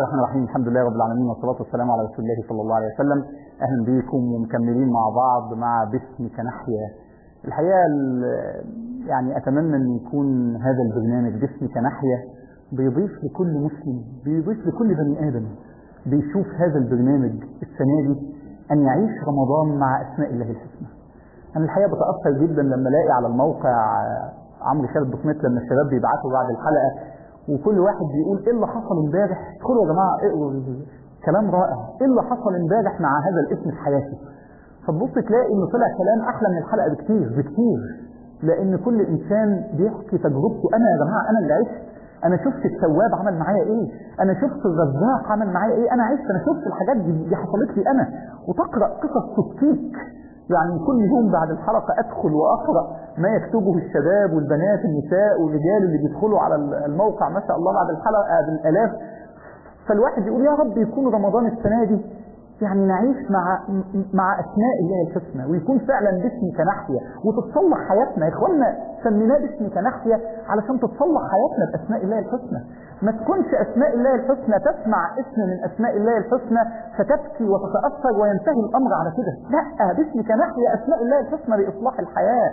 الرحمن الرحيم الحمد لله رب العالمين والصلاة والسلام على رسول الله صلى الله عليه وسلم أهلا بكم ومكملين مع بعض مع باسمك نحيا الحقيقة يعني أتمنى أن يكون هذا البرنامج باسمك نحيا بيضيف لكل مسلم بيضيف لكل بني آدم بيشوف هذا البرنامج السنة دي أن يعيش رمضان مع أسماء الله الحسنى أنا الحقيقة بتأثر جدا لما ألاقي على الموقع عمرو خالد بصمت لما الشباب بيبعتوا بعد الحلقة وكل واحد بيقول ايه اللي حصل امبارح ادخلوا يا جماعه اقروا كلام رائع ايه اللي حصل امبارح مع هذا الاسم في حياتي فتبص تلاقي انه طلع كلام احلى من الحلقه بكتير بكتير لان كل انسان بيحكي تجربته انا يا جماعه انا اللي عشت انا شفت التواب عمل معايا ايه انا شفت الرزاق عمل معايا ايه انا عشت انا شفت الحاجات دي, دي حصلت لي انا وتقرا قصص تبكيك يعني كل يوم بعد الحلقة أدخل وأقرأ ما يكتبه الشباب والبنات النساء والرجال اللي بيدخلوا على الموقع ما شاء الله بعد الحلقة بالآلاف فالواحد يقول يا رب يكون رمضان السنة دي يعني نعيش مع مع أسماء الله الحسنى ويكون فعلا باسمك نحيا وتتصلح حياتنا يا إخوانا سميناه باسمك نحيا علشان تتصلح حياتنا بأسماء الله الحسنى ما تكونش أسماء الله الحسنى تسمع اسم من أسماء الله الحسنى فتبكي وتتأثر وينتهي الأمر على كده لا باسمك نحيا أسماء الله الحسنى لإصلاح الحياة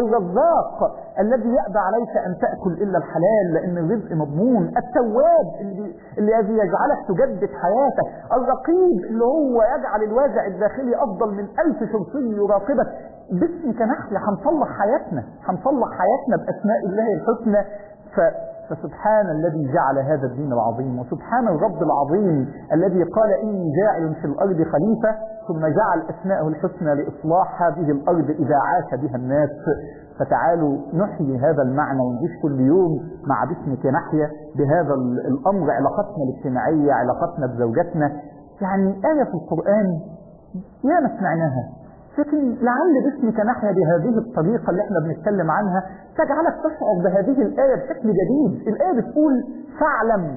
الرزاق الذي يأبى عليك أن تأكل إلا الحلال لأن الرزق مضمون التواب اللي الذي يجعلك تجدد حياتك الرقيب اللي هو يجعل الوازع الداخلي أفضل من ألف شرطي يراقبك باسمك نحيا هنصلح حياتنا هنصلح حياتنا بأسماء الله الحسنى ف فسبحان الذي جعل هذا الدين العظيم وسبحان الرب العظيم الذي قال إني جاعل في الأرض خليفة ثم جعل أسماءه الحسنى لإصلاح هذه الأرض إذا عاش بها الناس فتعالوا نحيي هذا المعنى ونعيش كل يوم مع باسمك نحيا بهذا الأمر علاقتنا الاجتماعية علاقتنا بزوجتنا يعني آية في القرآن يا ما سمعناها لكن لعل باسمك نحيا بهذه الطريقة اللي احنا بنتكلم عنها تجعلك تشعر بهذه الآية بشكل جديد الآية بتقول فاعلم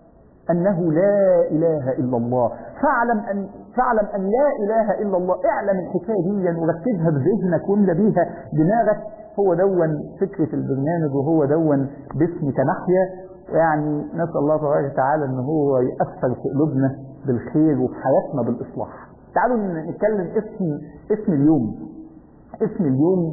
أنه لا إله إلا الله فاعلم أن فاعلم أن لا إله إلا الله اعلم الحكاية دي وركزها بذهنك واملى بيها دماغك هو دون فكرة البرنامج وهو دون باسمك نحيا يعني نسأل الله تبارك وتعالى أن هو يأثر في قلوبنا بالخير وفي حياتنا بالإصلاح تعالوا نتكلم اسم اسم اليوم اسم اليوم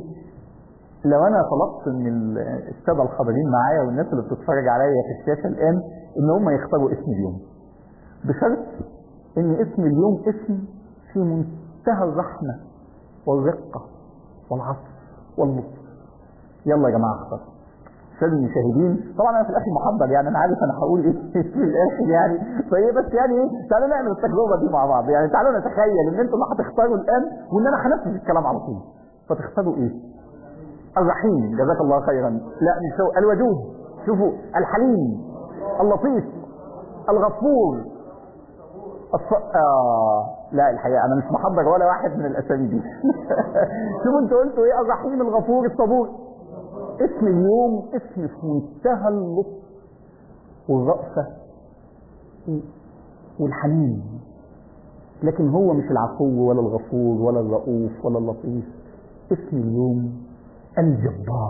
لو انا طلبت من الساده الحاضرين معايا والناس اللي بتتفرج عليا في الشاشه الان ان هم يختاروا اسم اليوم بشرط ان اسم اليوم اسم في منتهى الرحمه والرقه والعطف واللطف يلا يا جماعه اختاروا سادة المشاهدين طبعا انا في الاخر محضر يعني انا عارف انا هقول ايه في الاخر يعني فايه بس يعني ايه تعالوا نعمل التجربه دي مع بعض يعني تعالوا نتخيل ان انتم اللي هتختاروا الان وان انا هنفذ الكلام على طول فتختاروا ايه؟ الرحيم جزاك الله خيرا لا مش هو الودود شوفوا الحليم اللطيف الغفور الص... آه لا الحقيقه انا مش محضر ولا واحد من الاسامي دي شوفوا انتوا قلتوا ايه الرحيم الغفور الصبور اسم اليوم اسم في منتهى اللطف والرأفة والحنين لكن هو مش العفو ولا الغفور ولا الرؤوف ولا اللطيف اسم اليوم الجبار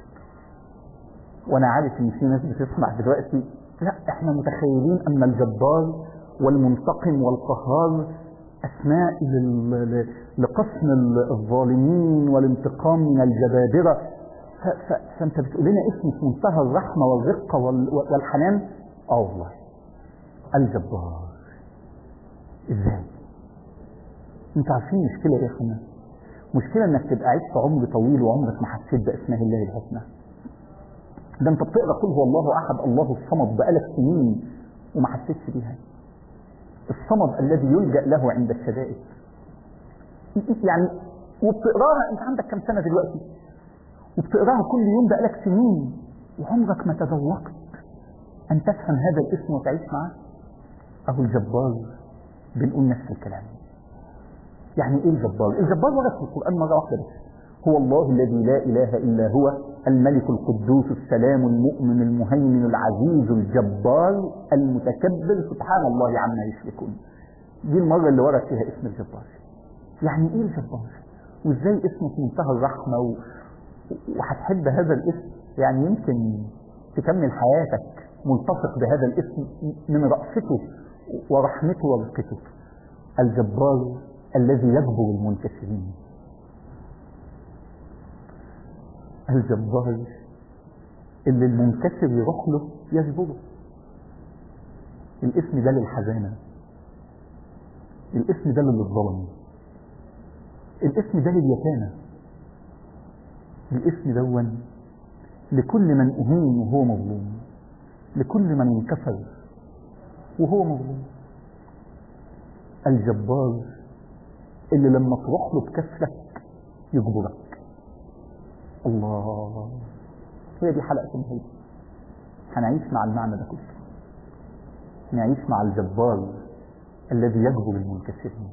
وانا عارف ان في ناس بتسمع دلوقتي لا احنا متخيلين ان الجبار والمنتقم والقهار اسماء لقسم الظالمين والانتقام من الجبابره فانت بتقول لنا اسم في منتهى الرحمه والرقه والحنان اه والله الجبار ازاي انتوا عارفين المشكله ايه يا اخوانا مشكله انك تبقى عشت عمر طويل وعمرك ما حسيت باسماء الله الحسنى ده انت بتقرا قل هو الله احد الله الصمد بقالك سنين وما حسيتش بيها الصمد الذي يلجا له عند الشدائد يعني وبتقراها انت عندك كم سنه دلوقتي وبتقراها كل يوم بقالك سنين وعمرك ما تذوقت ان تفهم هذا الاسم وتعيش معاه اهو الجبار بنقول نفس الكلام يعني ايه الجبار الجبار ورد في القران مره واحده بس هو الله الذي لا اله الا هو الملك القدوس السلام المؤمن المهيمن العزيز الجبار المتكبر سبحان الله عما يشركون دي المره اللي ورد فيها اسم الجبار يعني ايه الجبار وازاي اسمه في منتهى الرحمه و... وهتحب هذا الاسم يعني يمكن تكمل حياتك ملتصق بهذا الاسم من رأفته ورحمته ورقته الجبار الذي يجبر المنكسرين الجبار اللي المنكسر يروح له يجبره الاسم ده للحزانة الاسم ده للظلم الاسم ده لليتامى الاسم دون لكل من أهين وهو مظلوم لكل من انكسر وهو مظلوم الجبار اللي لما تروح له بكسرك يجبرك الله هي دي حلقة النهاية هنعيش مع المعنى ده كله نعيش مع الجبار الذي يجبر المنكسرين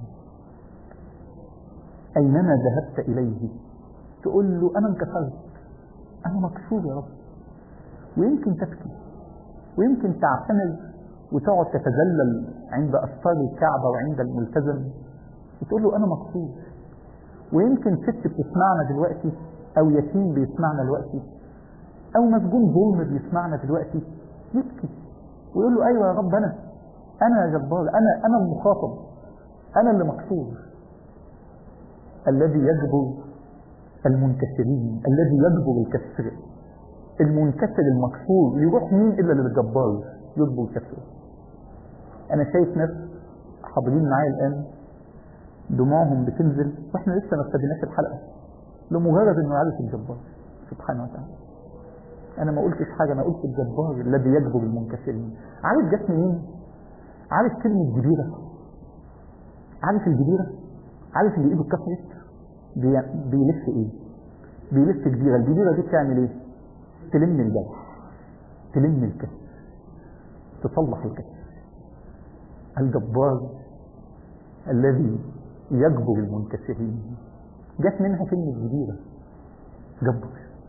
أينما ذهبت إليه تقول له أنا انكسرت أنا مكسور يا رب ويمكن تبكي ويمكن تعتمد وتقعد تتذلل عند أسفار الكعبة وعند الملتزم وتقول له أنا مكسور ويمكن ست بتسمعنا دلوقتي أو يتيم بيسمعنا دلوقتي أو مسجون ظلم بيسمعنا دلوقتي يبكي ويقول له أيوة يا رب أنا أنا يا جبار أنا أنا المخاطب أنا اللي مكسور الذي يجبر المنكسرين الذي يجبر الكسر المنكسر المكسور يروح مين إلا للجبار يجبر كسره أنا شايف ناس حاضرين معايا الآن دموعهم بتنزل واحنا لسه ما ابتديناش الحلقة لمجرد انه عارف الجبار سبحانه وتعالى انا ما قلتش حاجة انا قلت الجبار الذي يجبر المنكسرين عارف جت منين عارف كلمة جبيرة عارف الجبيرة عارف اللي ايده اتكسرت بي... بيلف ايه بيلف جبيرة الجبيرة دي بتعمل ايه تلم الجرح تلم الكسر تصلح الكسر الجبار الذي يجبر المنكسرين جت منها كلمة جديدة جبر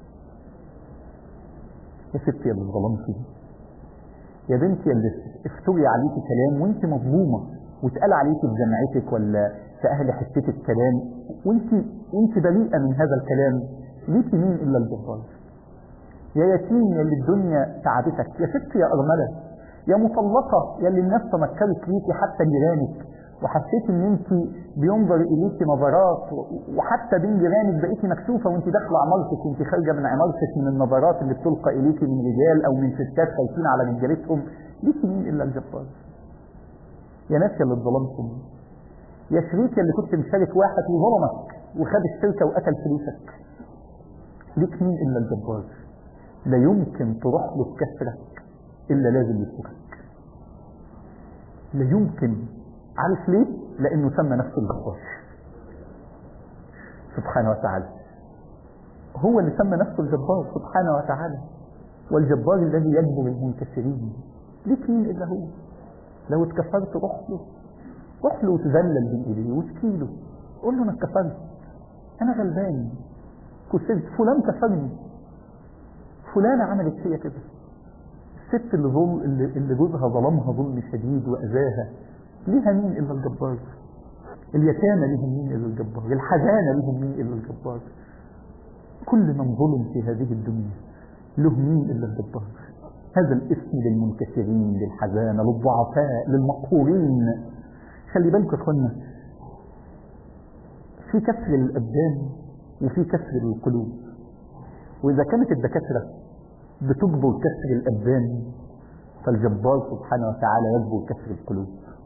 يا ستي يا اللي ظلمتي يا بنتي يا اللي افتري عليكي كلام وانت مظلومة واتقال عليكي في جامعتك ولا في اهل حتتك كلام وانت انت بريئة من هذا الكلام ليكي مين الا الجبار يا يتيم يا اللي الدنيا تعبتك يا ست يا ارملة يا مطلقة يا اللي الناس تنكرت ليكي حتى جيرانك وحسيت ان انت بينظر اليك نظرات وحتى بين جيرانك بقيتي مكسوفه وانت داخله عمارتك وانت خارجه من عمارتك من النظرات اللي بتلقى اليك من رجال او من ستات خايفين على رجالتهم ليكي مين الا الجبار يا ناس يا اللي اتظلمتم يا شريك اللي كنت مشارك واحد وظلمك وخد الشركه وقتل فلوسك ليك مين الا الجبار لا يمكن تروح له بكسرك الا لازم يفكك لا يمكن عارف ليه؟ لأنه سمى نفسه الجبار سبحانه وتعالى هو اللي سمى نفسه الجبار سبحانه وتعالى والجبار الذي يجبر المنكسرين ليك مين إلا هو لو اتكسرت روح له روح له وتذلل بين إيديه واشكي له قول له أنا اتكسرت أنا غلبان كسرت فلان كسرني فلانة عملت فيا كده الست اللي ظل اللي, اللي جوزها ظلمها ظلم شديد وأذاها ليها مين إلا الجبار اليتامى ليهم مين إلا الجبار الحزانة ليهم مين إلا الجبار كل من ظلم في هذه الدنيا له مين إلا الجبار هذا الاسم للمنكسرين للحزانة للضعفاء للمقهورين خلي بالكم يا اخوانا في كسر الأبدان وفي كسر القلوب وإذا كانت الدكاترة بتجبر كسر الأبدان فالجبار سبحانه وتعالى يجبر كسر القلوب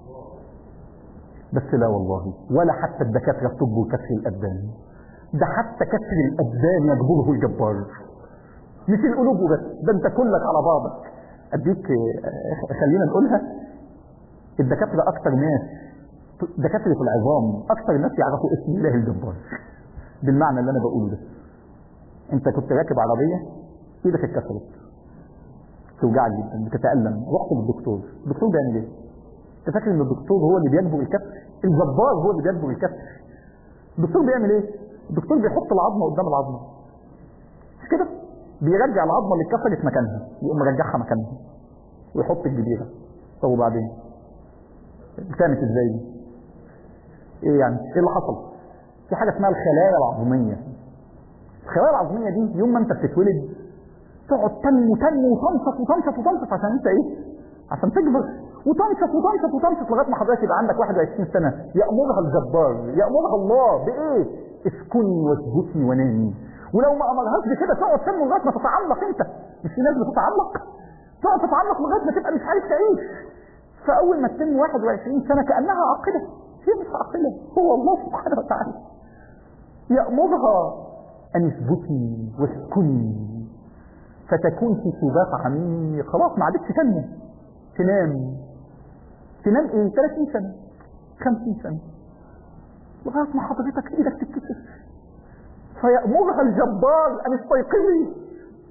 بس لا والله ولا حتى الدكاترة بتجبر كسر الأبدان ده حتى كسر الأبدان يجبره الجبار مش القلوب بس ده انت كلك على بعضك اديك خلينا نقولها الدكاترة اكتر ناس دكاترة العظام اكتر ناس يعرفوا اسم الله الجبار بالمعنى اللي انا بقوله ده انت كنت راكب عربية ايدك اتكسرت توجعك جدا بتتألم رحت للدكتور الدكتور بيعمل ايه؟ انت فاكر ان الدكتور هو اللي بيجبر الكسر الجبار هو اللي بيجبر الكسر الدكتور بيعمل ايه الدكتور بيحط العظمه قدام العظمه مش كده بيرجع العظمه اللي اتكسرت مكانها يقوم مرجعها مكانها ويحط الجديده طب وبعدين كانت ازاي دي ايه يعني ايه اللي حصل في حاجه اسمها الخلايا العظميه الخلايا العظميه دي يوم ما انت بتتولد تقعد تنمو تنمو وتنشط وتنشط وتنشط عشان انت ايه عشان تكبر وتنشط وتنشط وتنشط لغايه ما حضرتك يبقى عندك 21 سنه يامرها الجبار يامرها الله بايه؟ اسكني واثبتي ونامي ولو ما امرهاش بكده تقعد تنمو لغايه ما تتعلق انت مش في ناس بتتعلق تقعد تتعلق لغايه ما تبقى مش عارف تعيش فاول ما تتم 21 سنه كانها عاقله هي مش عاقله هو الله سبحانه وتعالى يامرها ان اثبتي واسكني فتكون في سباق عميق خلاص ما عادتش تنمو تنام تنام ايه 30 سنه 50 سنه لغايه ما حضرتك ايدك تتكسر فيأمرها الجبار ان استيقظي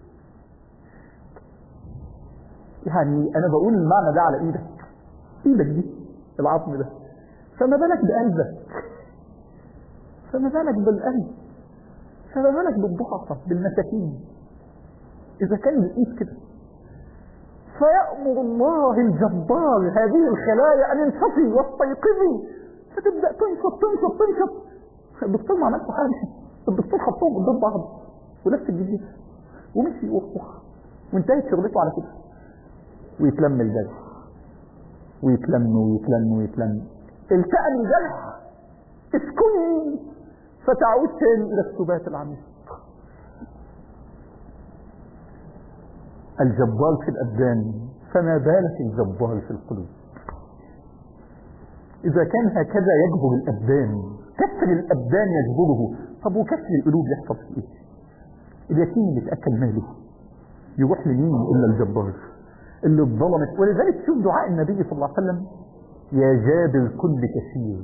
يعني انا بقول المعنى ده على ايدك ايدك دي العظم ده فما بالك بقلبك فما بالك بالقلب فما بالك بالضعفة بالمساكين اذا كان الايد كده فيأمر الله الجبار هذه الخلايا ان انشطي واستيقظي فتبدأ تنشط تنشط تنشط الدكتور ما عملش حاجة الدكتور حطهم قدام بعض ونفس الجديد ومشي وخ وانتهت شغلته على كده ويتلم الجرح ويتلم ويتلم ويتلم التأم الجرح اسكني فتعود تاني الى السبات العميق الجبار في الابدان فما بالك الجبار في القلوب اذا كان هكذا يجبر الابدان كسر الابدان يجبره طب وكسر القلوب يحصل في ايه اليتيم اللي اتاكل ماله يروح لمين الا الجبار اللي اتظلمت ولذلك شوف دعاء النبي صلى الله عليه وسلم يا جابر كل كثير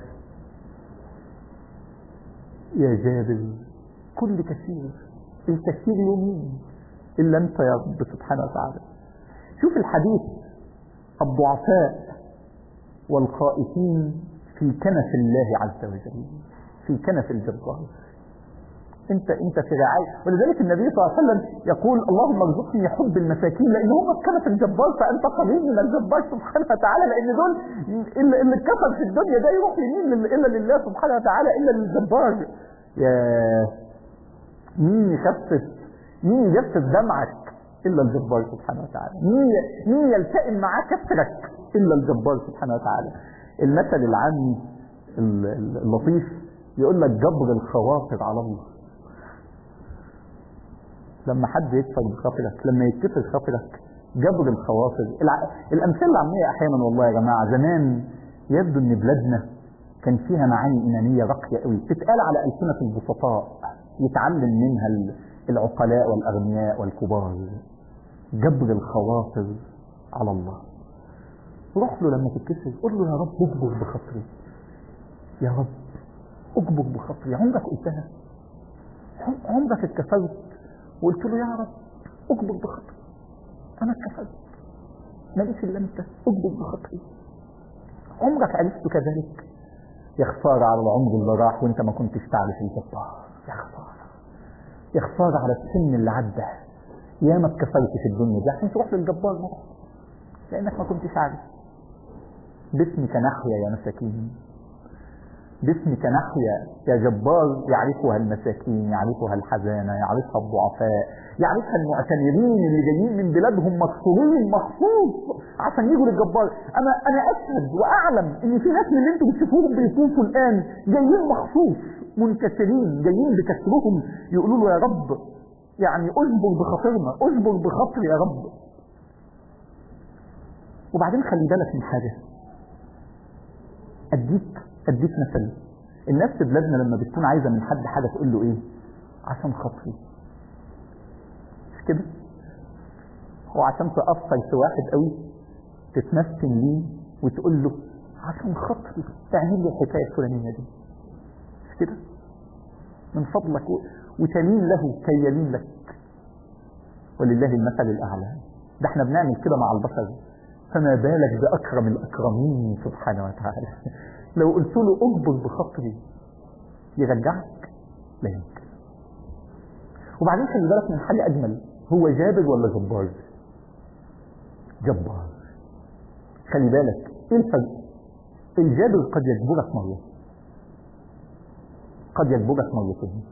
يا جابر كل كثير الكثير يمين إلا أنت يا رب سبحانه وتعالى شوف الحديث الضعفاء والخائفين في كنف الله عز وجل في كنف الجبار انت انت في رعاية ولذلك النبي صلى الله عليه وسلم يقول اللهم ارزقني حب المساكين لان هم في كنف الجبار فانت قريب من الجبار سبحانه وتعالى لان دول اللي اللي اتكسر في الدنيا ده يروح يمين الا لله سبحانه وتعالى الا للجبار يا مين يخفف مين يجفف دمعك الا الجبار سبحانه وتعالى مين مين يلتئم معاه كسرك الا الجبار سبحانه وتعالى المثل العامي اللطيف يقول لك جبر الخواطر على الله لما حد يكسر بخاطرك لما يتكسر خاطرك جبر الخواطر الع... الامثله العاميه احيانا والله يا جماعه زمان يبدو ان بلادنا كان فيها معاني ايمانيه راقيه قوي تتقال على السنه البسطاء يتعلم منها العقلاء والاغنياء والكبار جبر الخواطر على الله روح له لما تتكسر قول له يا رب اجبر بخاطري يا رب اجبر بخاطري عمرك قلتها عمرك اتكسرت وقلت له يا رب اجبر بخاطري انا اتكسرت ماليش الا انت اجبر بخاطري عمرك عرفت كذلك يا خساره على العمر اللي راح وانت ما كنتش تعرف الجبار يا خساره يا خساره على السن اللي عدى يا ما اتكسرت في الدنيا دي عشان تروح للجبار مرة لانك ما كنتش عارف باسمك نحيا يا مساكين باسمك نحيا يا جبار يعرفها المساكين يعرفها الحزانة يعرفها الضعفاء يعرفها المعتمرين اللي جايين من بلادهم مكسورين مخصوص عشان يجوا للجبار انا انا اشهد واعلم ان في ناس من اللي انتم بتشوفوهم بيطوفوا الان جايين مخصوص منكسرين جايين بكسرهم يقولوا له يا رب يعني اجبر بخاطرنا اجبر بخاطري يا رب وبعدين خلي بالك من حاجه اديك اديك مثل الناس في بلادنا لما بتكون عايزه من حد حاجه تقول له ايه عشان خاطري مش كده هو عشان تأثر في واحد قوي تتمسكن ليه وتقول له عشان خاطري تعمل لي الحكايه الفلانيه دي مش كده من فضلك و... وتلين له كي يلين لك ولله المثل الاعلى ده احنا بنعمل كده مع البشر فما بالك باكرم الاكرمين سبحانه وتعالى لو قلت له اجبر بخاطري يرجعك لا يمكن وبعدين خلي بالك من حاجه اجمل هو جابر ولا جبار جبار خلي بالك ايه الفرق الجابر قد يجبرك مره قد يجبرك مرتين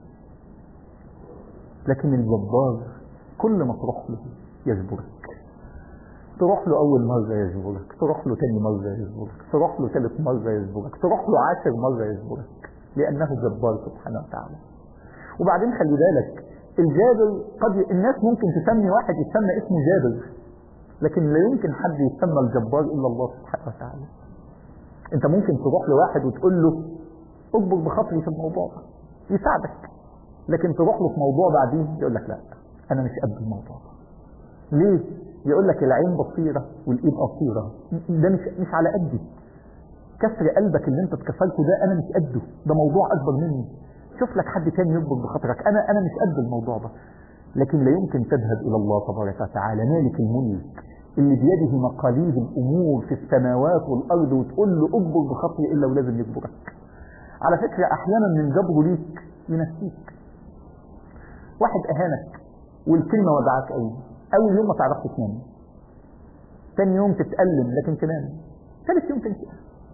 لكن الجبار كل ما تروح له يجبرك تروح له أول مرة يجبرك تروح له تاني مرة يجبرك تروح له ثالث مرة يجبرك تروح له عاشر مرة يجبرك لأنه جبار سبحانه وتعالى وبعدين خلي بالك الجابر قد الناس ممكن تسمي واحد يسمى اسمه جابر لكن لا يمكن حد يسمى الجبار إلا الله سبحانه وتعالى انت ممكن تروح لواحد وتقول له اكبر بخاطري في الموضوع ده يساعدك لكن تروح له في موضوع بعدين يقول لك لا انا مش قد الموضوع ده ليه يقول لك العين بصيرة والايد قصيرة ده مش مش على قدي كسر قلبك اللي انت اتكسرته ده انا مش قده ده موضوع اكبر مني شوف لك حد تاني يكبر بخاطرك انا انا مش قد الموضوع ده لكن لا يمكن تذهب الى الله تبارك وتعالى مالك الملك اللي بيده مقاليد الامور في السماوات والارض وتقول له اكبر بخاطري الا ولازم يكبرك على فكرة احيانا من جبره ليك ينسيك واحد اهانك والكلمة وجعك قوي اول يوم ما تعرفش تنام ثاني يوم تتألم لكن تنام ثالث يوم تنسى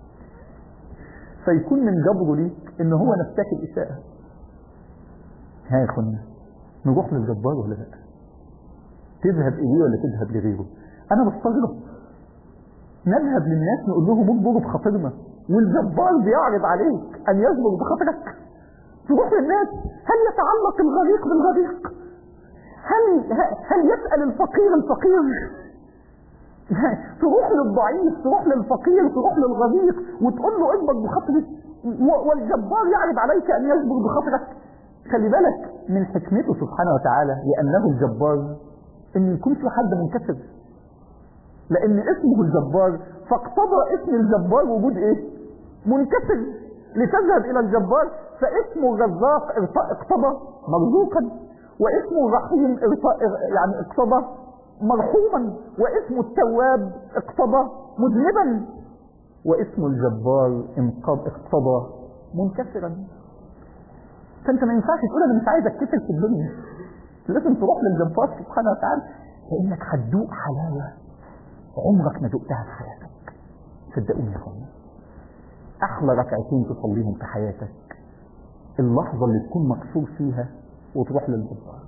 فيكون من جبره ليك ان هو نفسك الاساءة ها يا اخوانا نروح للجبار ولا لا تذهب اليه ولا تذهب لغيره انا بستغرب نذهب للناس نقول لهم اكبروا بخاطرنا والجبار بيعرض عليك ان يجبر بخاطرك تروح للناس هل يتعلق الغريق بالغريق هل هل يسأل الفقير الفقير تروح للضعيف تروح للفقير تروح للغريق وتقول له اكبر بخاطرك والجبار يعرض عليك ان يجبر بخاطرك خلي بالك من حكمته سبحانه وتعالى لانه الجبار ان يكون في حد منكسر لان اسمه الجبار فاقتضى اسم الجبار وجود ايه منكسر لتذهب الى الجبار فاسمه الرزاق اقتضى مرزوقا واسمه الرحيم يعني اقتضى مرحوما واسمه التواب اقتضى مذنبا واسم الجبار اقتضى منكسرا فانت ما ينفعش تقول انا مش عايز اتكسر في الدنيا لازم تروح للجبار سبحانه وتعالى لانك هتدوق حلاوه عمرك ما دقتها في حياتك صدقوني يا اخوانا احلى ركعتين تصليهم في حياتك اللحظه اللي تكون مكسور فيها وتروح للجبار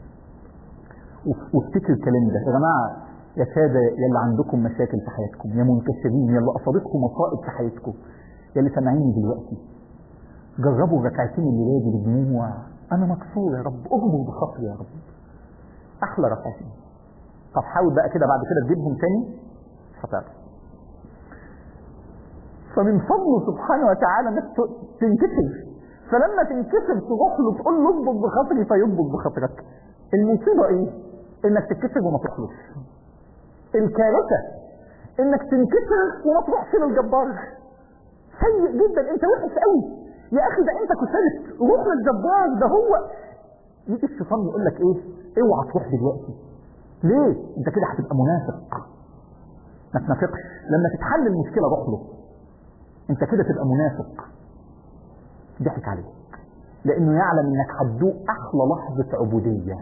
وافتكر الكلام ده يا جماعه يا ساده يا اللي عندكم مشاكل في حياتكم يا منكسرين يا اللي اصابتكم مصائب في حياتكم يا اللي سامعيني دلوقتي جربوا الركعتين اللي دي بدموع انا مكسور يا رب اغمر بخاطري يا رب احلى ركعتين طب حاول بقى كده بعد كده تجيبهم تاني مش هتعرف فمن فضله سبحانه وتعالى انك تنكسر فلما تنكسر تروح له تقول له اضبط بخاطري فيضبط بخاطرك المصيبه ايه؟ انك تتكسر وما تروحلوش الكارثه انك تنكسر وما تروحش للجبار سيء جدا انت وحش قوي يا اخي ده انت كسرت روح للجبار ده هو يجي الشيطان يقول لك ايه اوعى تروح دلوقتي ليه انت كده هتبقى منافق ما تنافقش لما تتحل المشكله روح له انت كده تبقى منافق ضحك عليك لانه يعلم انك هتدوق احلى لحظه عبوديه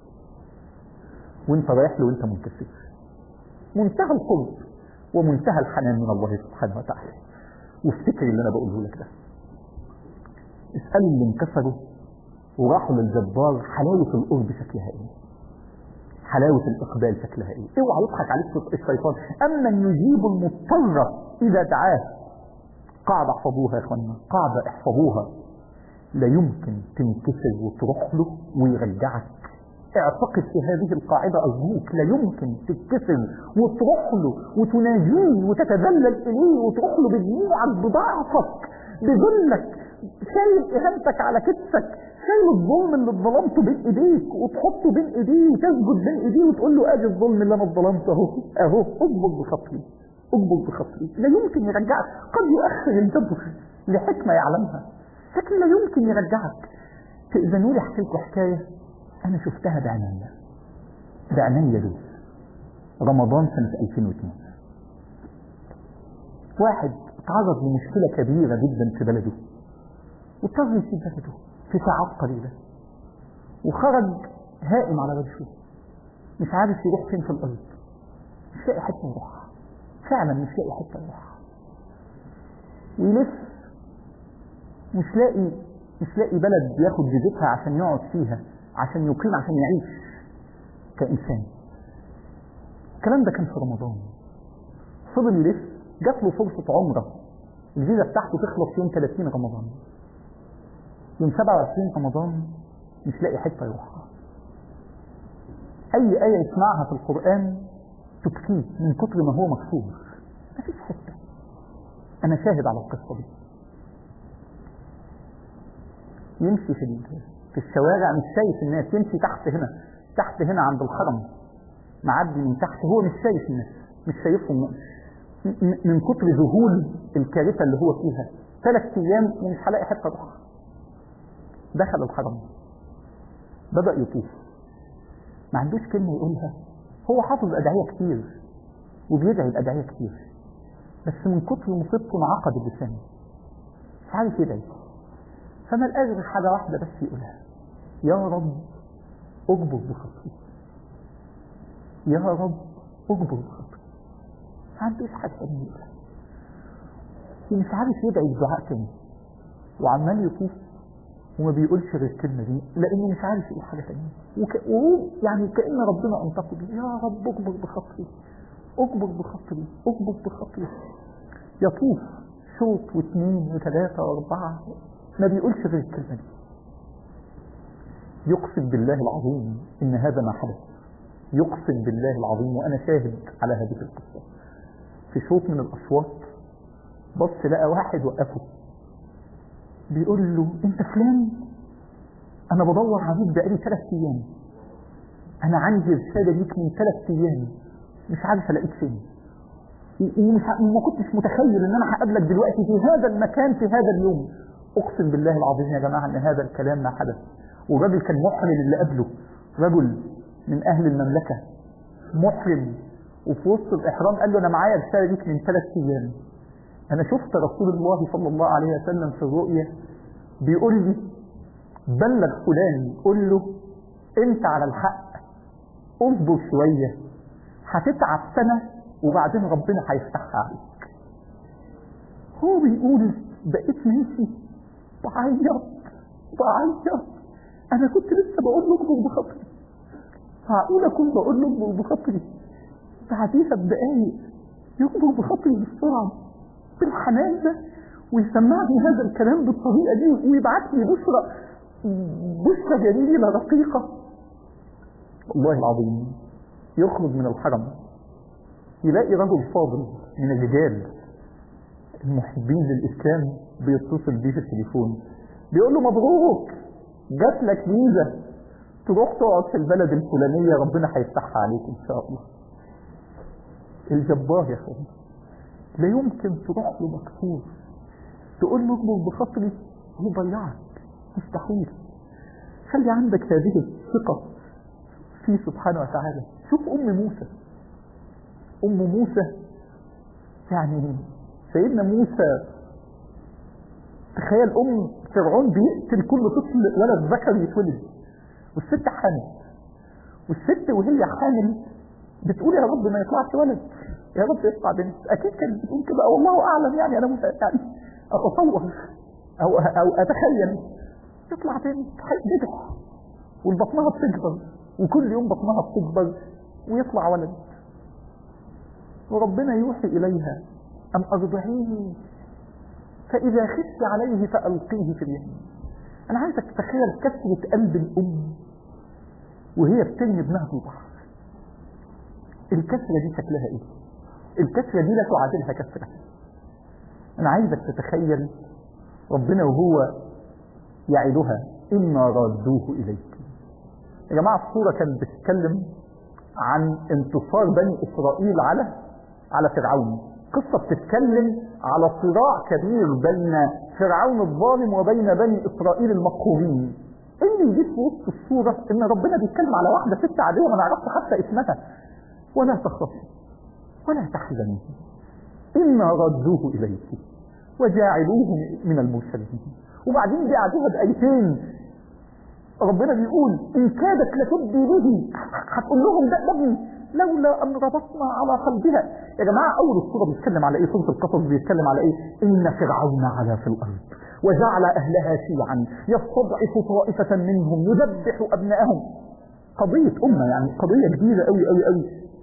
وانت رايح له وانت منكسر منتهى القرب ومنتهى الحنان من الله سبحانه وتعالى وافتكر اللي انا بقوله لك ده اسالوا اللي انكسروا وراحوا للجبار حلاوه القرب شكلها ايه حلاوة الإقبال شكلها إيه؟ اوعى يضحك عليك الشيطان أما يجيب المضطر إذا دعاه قاعدة احفظوها يا إخوانا قاعدة احفظوها لا يمكن تنكسر وتروح له ويرجعك اعتقد في هذه القاعدة أرجوك لا يمكن تتكسر وتروح له وتناجيه وتتذلل إليه وتروح له بدموعك بضعفك بذلك شايل إهانتك على كتفك شايل الظلم اللي اتظلمته بين ايديك وتحطه بين ايديه وتسجد بين ايديه وتقول له ادي الظلم اللي انا اتظلمته اهو اهو اضبط بخاطري اضبط بخاطري لا يمكن يرجعك قد يؤخر الجبر لحكمه يعلمها لكن لا يمكن يرجعك تأذنوا لي احكي لكم حكايه انا شفتها بعينيا بعينيا دول رمضان سنه 2002 واحد تعرض لمشكله كبيره جدا في بلده واضطر يسيب بلده في ساعات قليلة وخرج هائم على وجهه مش عارف يروح فين في الأرض مش لاقي حتة يروحها فعلا مش لاقي حتة يروحها ويلف مش لاقي مش لاقي بلد ياخد جزيتها عشان يقعد فيها عشان يقيم عشان يعيش كإنسان الكلام ده كان في رمضان فضل يلف جات له فرصة عمره الفيزا بتاعته تخلص يوم 30 رمضان يوم 27 رمضان مش لاقي حتة يروحها أي آية يسمعها في القرآن تبكيه من كتر ما هو مكسور مفيش حتة أنا شاهد على القصة دي يمشي في في الشوارع مش شايف الناس يمشي تحت هنا تحت هنا عند الحرم معدي من تحت هو مش شايف الناس مش شايفهم من كتر ذهول الكارثة اللي هو فيها ثلاث أيام ومش هلاقي حتة أروح دخل الحرم بدأ يطوف ما عندوش كلمة يقولها هو حافظ أدعية كتير وبيدعي الأدعية كتير بس من كتر مصيبته انعقد اللسان مش عارف يدعي فما لقاش غير حاجة واحدة بس يقولها يا رب اجبر بخطري يا رب اجبر بخطري ما عندوش حاجة تانية يقولها ومش عارف يدعي الدعاء تاني وعمال يطوف وما بيقولش غير الكلمة دي لأنه مش عارف يقول حاجة تانية وك... وهو يعني كأن ربنا أنطقه بيه يا رب اجبر بخطري اجبر بخطري اجبر بخطري يطوف شوط واثنين وثلاثة واربعة ما بيقولش غير الكلمة دي يقسم بالله العظيم ان هذا ما حدث يقسم بالله العظيم وانا شاهد على هذه القصة في شوط من الاصوات بص لقى واحد وقفه بيقول له انت فلان انا بدور عليك بقالي ثلاث ايام انا عندي رسالة ليك من ثلاث ايام مش عارف الاقيك فين ومش ما كنتش متخيل ان انا هقابلك دلوقتي في هذا المكان في هذا اليوم اقسم بالله العظيم يا جماعه ان هذا الكلام ما حدث والراجل كان محرم اللي قبله رجل من اهل المملكه محرم وفي وسط الاحرام قال له انا معايا رساله ليك من ثلاث ايام انا شفت رسول الله صلى الله عليه وسلم في الرؤيا بيقول لي بلغ فلان قول له انت على الحق اصبر شويه هتتعب سنه وبعدين ربنا هيفتحها عليك هو بيقول بقيت ماشي بعيط بعيط انا كنت لسه بقول له اكبر بخاطري معقول اكون بقول له اكبر بخاطري بعديها بدقايق يكبر بخاطري بسرعه بالحنان ده ويسمعني هذا الكلام بالطريقه دي ويبعت لي بشرى بشرى جميله رقيقه والله العظيم يخرج من الحرم يلاقي رجل فاضل من الرجال المحبين للإسلام بيتصل بيه في التليفون بيقول له مبروك جات لك فيزا تروح تقعد في البلد الفلانية ربنا هيفتحها عليك إن شاء الله الجبار يا أخوان لا يمكن تروح له مكسور تقول له اجبر بخاطري يضيعك مستحيل خلي عندك هذه الثقة فيه سبحانه وتعالى شوف أم موسى أم موسى يعني سيدنا موسى تخيل أم فرعون بيقتل كل طفل ولد ذكر يتولد والست حامل والست وهي حامل بتقول يا رب ما يطلعش ولد يا رب يطلع بنت اكيد كانت بتقول كده والله اعلم يعني انا يعني اتصور او او اتخيل يطلع بنت هيبدع والبطنها بتكبر وكل يوم بطنها بتكبر ويطلع ولد وربنا يوحي إليها أم أرضعيه فإذا خفت عليه فألقيه في اليمين أنا عايزك تتخيل كسرة قلب الأم وهي بترمي ابنها في البحر الكسرة دي شكلها إيه؟ الكسرة دي لا تعادلها كسرة أنا عايزك تتخيل ربنا وهو يعدها إنا رادوه إليك يا جماعة الصورة كانت بتتكلم عن انتصار بني إسرائيل على على فرعون قصة بتتكلم على صراع كبير بين فرعون الظالم وبين بني إسرائيل المقهورين اللي يجي في وسط الصورة إن ربنا بيتكلم على واحدة ست عادية ما نعرفش حتى اسمها ولا تخافي ولا تحزني إنا ردوه إليك وجاعلوه من المرسلين وبعدين بعدها بآيتين ربنا بيقول إن كادت لتبدي به هتقول لهم ده ابني لولا أن ربطنا على قلبها يا جماعة أول الصورة بيتكلم على إيه سورة القصص بيتكلم على إيه إن فرعون علا في الأرض وجعل أهلها شيعا يستضعف طائفة منهم يذبح أبنائهم قضية أمة يعني قضية كبيرة أوي أوي أوي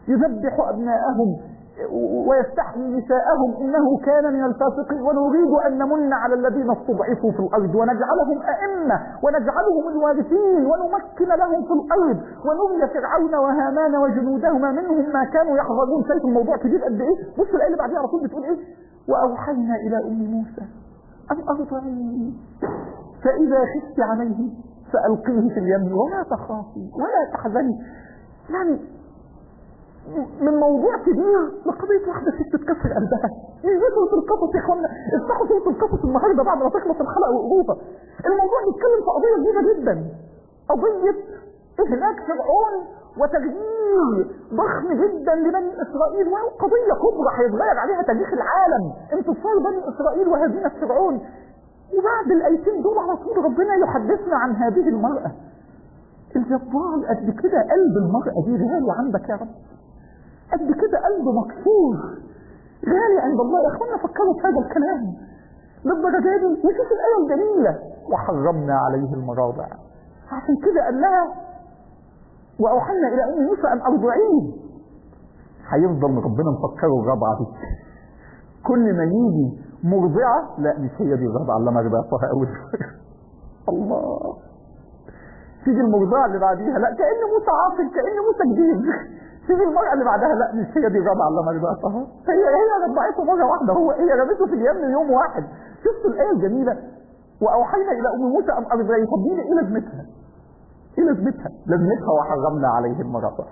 يذبح أبناءهم ويستحيي نساءهم إنه كان من الفاسقين ونريد أن نمن على الذين استضعفوا في الأرض ونجعلهم أئمة ونجعلهم الوارثين ونمكن لهم في الأرض ونري فرعون وهامان وجنودهما منهم ما كانوا يحذرون شايف الموضوع كبير قد إيه بص الآية اللي بعديها على طول بتقول إيه وأوحينا إلى أم موسى أن أرضعيه فإذا خفت عليه فألقيه في اليم ولا تخافي ولا تحزني يعني من موضوع كبير لقضية واحدة ست تكسر قلبها مش دي سورة القصص يا اخوانا افتحوا سورة القصص النهاردة بعد ما تخلص الحلقة وقروها الموضوع بيتكلم في قضية كبيرة جدا قضية إهلاك فرعون وتغيير ضخم جدا لبني إسرائيل وهو قضية كبرى هيتغير عليها تاريخ العالم انتصار بني إسرائيل وهزيمة فرعون وبعد الآيتين دول على طول ربنا يحدثنا عن هذه المرأة الجبار قد كده قلب المرأة دي غالي عندك يا رب قد كده قلبه مكسور غالي عند الله يا اخوانا فكروا في هذا الكلام للدرجه دي وشوف الايه الجميله وحرمنا عليه المراضع عشان كده قال لها واوحينا الى ام موسى ان ارضعيه هيفضل ربنا مفكره الرضعه دي كل ما يجي مرضعه لا مش هي دي الرضعه اللي انا رضعتها اول الله تيجي المرضعه اللي بعديها لا كان موسى عاصر كان موسى جديد تيجي المرأة اللي بعدها لا مش هي دي الرابعة اللي ما رضعتها هي هي رضعته مرة واحدة هو هي رمته في اليم يوم واحد شفتوا الآية الجميلة وأوحينا إلى أم موسى أن أرضعيه طب دي إيه لازمتها؟ إيه لازمتها؟ لازمتها وحرمنا عليه المراضع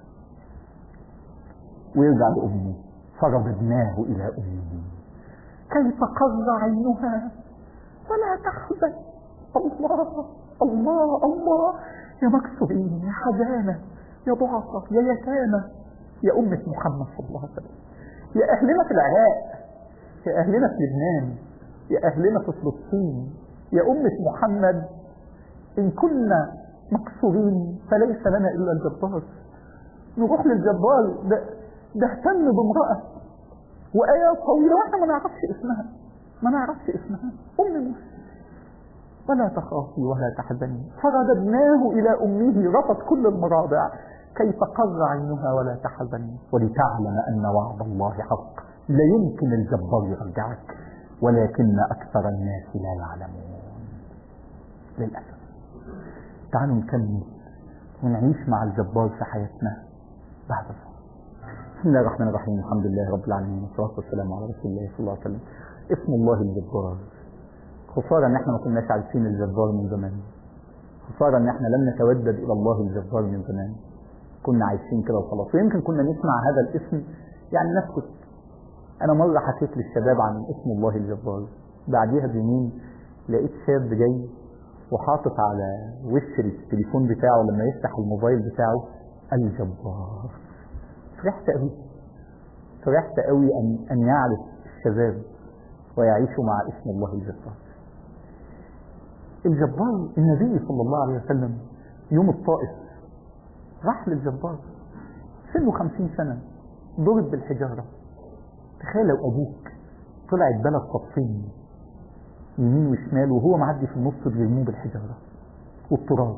ويرجع لأمه فرددناه إلى أمه كيف قر عينها ولا تحزن الله الله الله يا مكسورين يا حزانة يا ضعفاء يا يتامى يا أمة محمد صلى الله عليه وسلم يا أهلنا في العراق يا أهلنا في لبنان يا أهلنا في فلسطين يا أمة محمد إن كنا مكسورين فليس لنا إلا الجبار نروح للجبار ده, ده اهتم بامرأة وآيات طويلة واحنا ما نعرفش اسمها ما نعرفش اسمها أم موسى ولا تخافي ولا تحزني فرددناه إلى أمه رفض كل المراضع كيف قر عينها ولا تحزن ولتعلم أن وعد الله حق لا يمكن الجبار يرجعك ولكن أكثر الناس لا يعلمون للأسف تعالوا نكمل ونعيش مع الجبار في حياتنا بعد الصلاة بسم الله الرحمن الرحيم الحمد لله رب العالمين والصلاة والسلام على رسول الله صلى الله عليه وسلم اسم الله الجبار خسارة ان احنا ما كناش عارفين الجبار من زمان خسارة ان احنا لم نتودد الى الله الجبار من زمان كنا عايشين كده وخلاص ويمكن كنا نسمع هذا الاسم يعني نسكت انا مرة حكيت للشباب عن اسم الله الجبار بعديها بيومين لقيت شاب جاي وحاطط على وش التليفون بتاعه لما يفتح الموبايل بتاعه الجبار فرحت قوي فرحت قوي ان ان يعرف الشباب ويعيشوا مع اسم الله الجبار الجبار النبي صلى الله عليه وسلم يوم الطائف راح للجبار سنه خمسين سنة ضرب بالحجارة تخيل لو أبوك طلعت بلد صفين يمين وشمال وهو معدي في النص بيرموه بالحجارة والتراب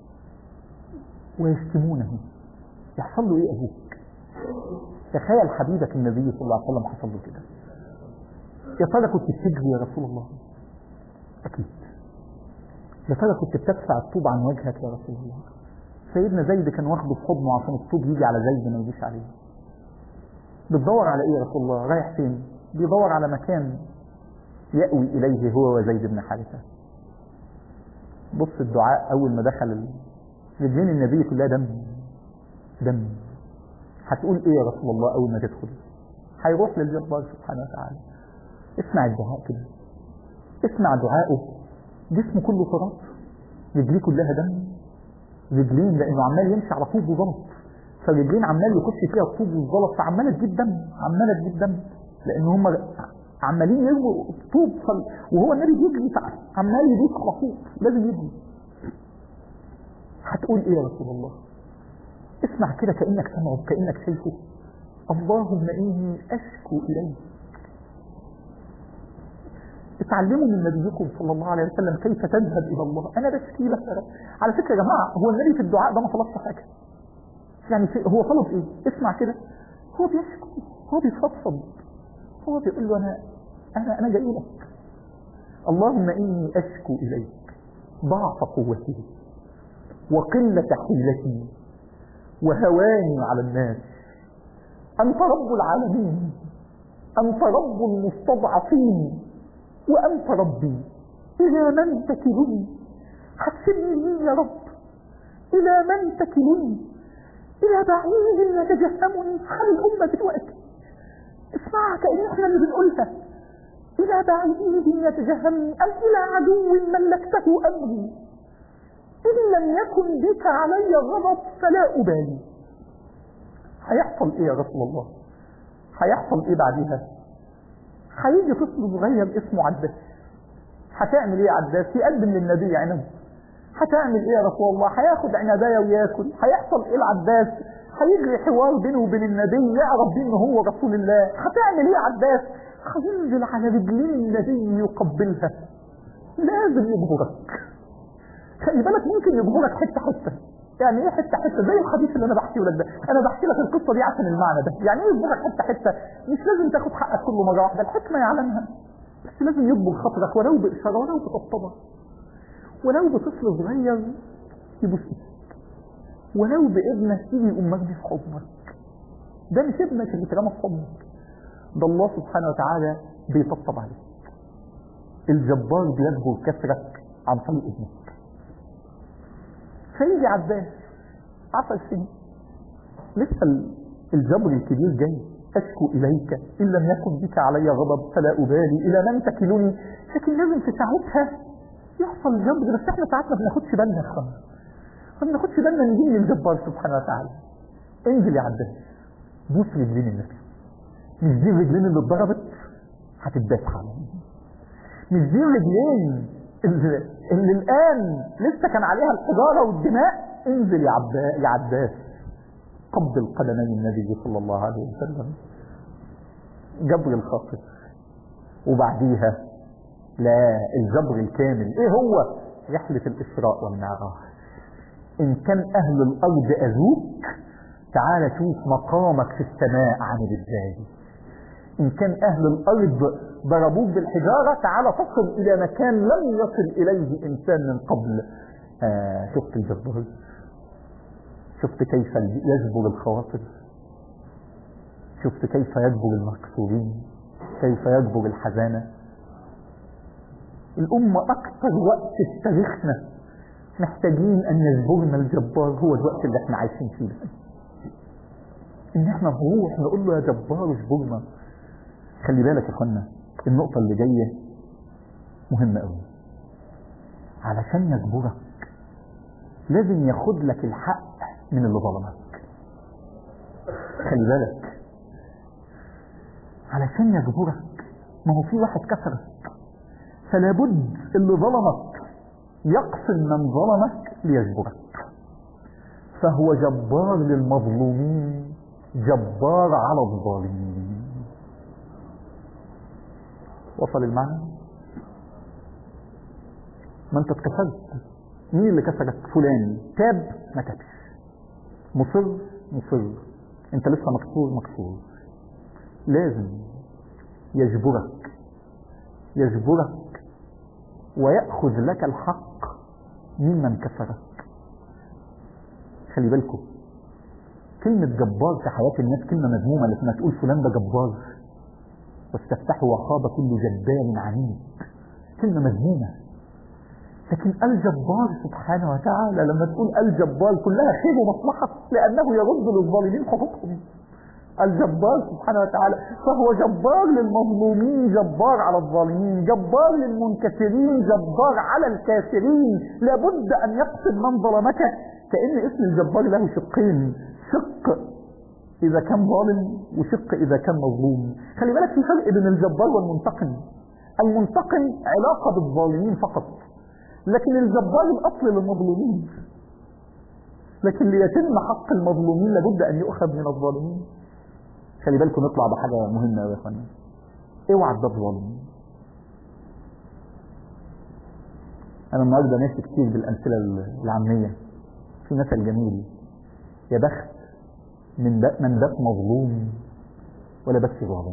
ويشتمونه يحصل له ايه أبوك تخيل حبيبك النبي صلى الله عليه وسلم حصل له كده يا ترى كنت بتجري يا رسول الله أكيد يا ترى كنت بتدفع الطوب عن وجهك يا رسول الله سيدنا زيد كان واخده في حضنه عشان الطوب يجي على زيد ما يجيش عليه بتدور على ايه يا رسول الله رايح فين بيدور على مكان يأوي إليه هو وزيد بن حارثة بص الدعاء أول ما دخل رجلين النبي كلها دم دم هتقول ايه يا رسول الله أول ما تدخل هيروح للجبار سبحانه وتعالى اسمع الدعاء كده اسمع دعائه جسمه كله تراب رجليه كلها دم رجلين لانه عمال يمشي على طوب وزلط فرجلين عمال يخش فيها الطوب والزلط فعماله تجيب دم عماله تجيب دم لان هم عمالين يرموا طوب فل... وهو النبي بيجري عمال يدوس على طوب لازم يجري هتقول ايه يا رسول الله اسمع كده كانك سمعه كانك شايفه اللهم اني اشكو اليك اتعلموا من نبيكم صلى الله عليه وسلم كيف تذهب الى الله انا بشكي لك يا رب على فكره يا جماعه هو النبي في الدعاء ده ما طلبش حاجه يعني في هو طلب ايه اسمع كده هو بيشكو هو بيفضفض هو بيقول له انا انا انا جاي لك اللهم اني اشكو اليك ضعف قوتي وقلة حيلتي وهواني على الناس أنت رب العالمين أنت رب المستضعفين وأنت ربي إلى من تكلني حسبني مين يا رب إلى من تكلني إلى بعيد يتجهمني حال الأمة دلوقتي اسمعها كأن احنا اللي بنقولها إلى بعيد يتجهمني أم إلى عدو ملكته أمري إن لم يكن بك علي غضب فلا أبالي هيحصل إيه يا رسول الله هيحصل إيه بعديها هيجي طفل صغير اسمه عداس هتعمل إيه عداس يقدم للنبي عنب هتعمل إيه يا رسول الله هياخد عنباية وياكل هيحصل إيه العداس هيجري حوار بينه وبين النبي يعرف بيه إن هو رسول الله هتعمل إيه عداس هينزل على رجلين النبي يقبلها لازم يجبرك خلي بالك ممكن يجبرك حته حته يعني ايه حته حته زي الحديث اللي انا بحكيه لك ده انا بحكي لك القصه دي عشان المعنى ده يعني ايه يجبرك حته حته مش لازم تاخد حقك كله مره واحده الحكمه يعلمها بس لازم يجبر خاطرك ولو باشاره ولو بطبطبه ولو بطفل صغير يبوس ايدك ولو بابنك يجي يقوم مجدي في حضنك ده مش ابنك اللي اترمى في حضنك ده الله سبحانه وتعالى بيطبطب عليك الجبار بيجبر كسرك عن طريق ابنك فيجي عباس عشر سنين لسه الجبر الكبير جاي أشكو إليك إن لم يكن بك علي غضب فلا أبالي إلى من تكلني لكن لازم في ساعتها يحصل جبر بس احنا ساعات ما بناخدش بالنا يا اخوانا ما بناخدش بالنا ان دين الجبار سبحانه وتعالى انزل يا عباس بوس رجلين النبي مش دي الرجلين اللي اتضربت هتتداس عليهم مش دي الرجلين اللي, اللي الآن لسه كان عليها الحجارة والدماء انزل يا, عبا يا عباس قبل قدمي النبي صلى الله عليه وسلم جبر الخاطر وبعديها لا الجبر الكامل ايه هو رحلة الإسراء والمعراج إن كان أهل الأرض أذوك تعال شوف مقامك في السماء عامل ازاي إن كان أهل الأرض ضربوك بالحجارة تعال تصل إلى مكان لم يصل إليه إنسان من قبل آه شفت الجبار شفت كيف يجبر الخواطر شفت كيف يجبر المكسورين كيف يجبر الحزانة الأمة أكثر وقت في تاريخنا محتاجين أن يجبرنا الجبار هو الوقت اللي احنا عايشين فيه ده إن احنا نروح نقول له يا جبار اجبرنا خلي بالك يا اخوانا النقطة اللي جاية مهمة قوي علشان يجبرك لازم ياخد لك الحق من اللي ظلمك خلي بالك علشان يجبرك ما هو في واحد كسرك فلا بد اللي ظلمك يقسم من ظلمك ليجبرك فهو جبار للمظلومين جبار على الظالمين وصل المعنى ما انت اتكسرت مين اللي كسرك فلان تاب ما تابش مصر مصر انت لسه مكسور مكسور لازم يجبرك يجبرك ويأخذ لك الحق ممن كسرك خلي بالكم كلمة جبار في حياة الناس كلمة مذمومة لما تقول فلان ده جبار واستفتحوا وخاب كل جبار عنيد كلمة مذمومة لكن الجبار سبحانه وتعالى لما تقول الجبار كلها خير ومصلحة لأنه يرد للظالمين حقوقهم الجبار سبحانه وتعالى فهو جبار للمظلومين جبار على الظالمين جبار للمنكسرين جبار على الكافرين لابد أن يقصد من ظلمك كأن اسم الجبار له شقين شق إذا كان ظالم وشق إذا كان مظلوم خلي بالك في فرق بين الجبار والمنتقم المنتقم علاقة بالظالمين فقط لكن الجبار الأصل للمظلومين لكن ليتم حق المظلومين لابد أن يؤخذ من الظالمين خلي بالكم نطلع بحاجة مهمة يا اخوانا اوعى تبقى ظالم انا النهارده ماشي كتير بالامثله العاميه في مثل جميل يا بخت من بات من بات مظلوم ولا بس ظالم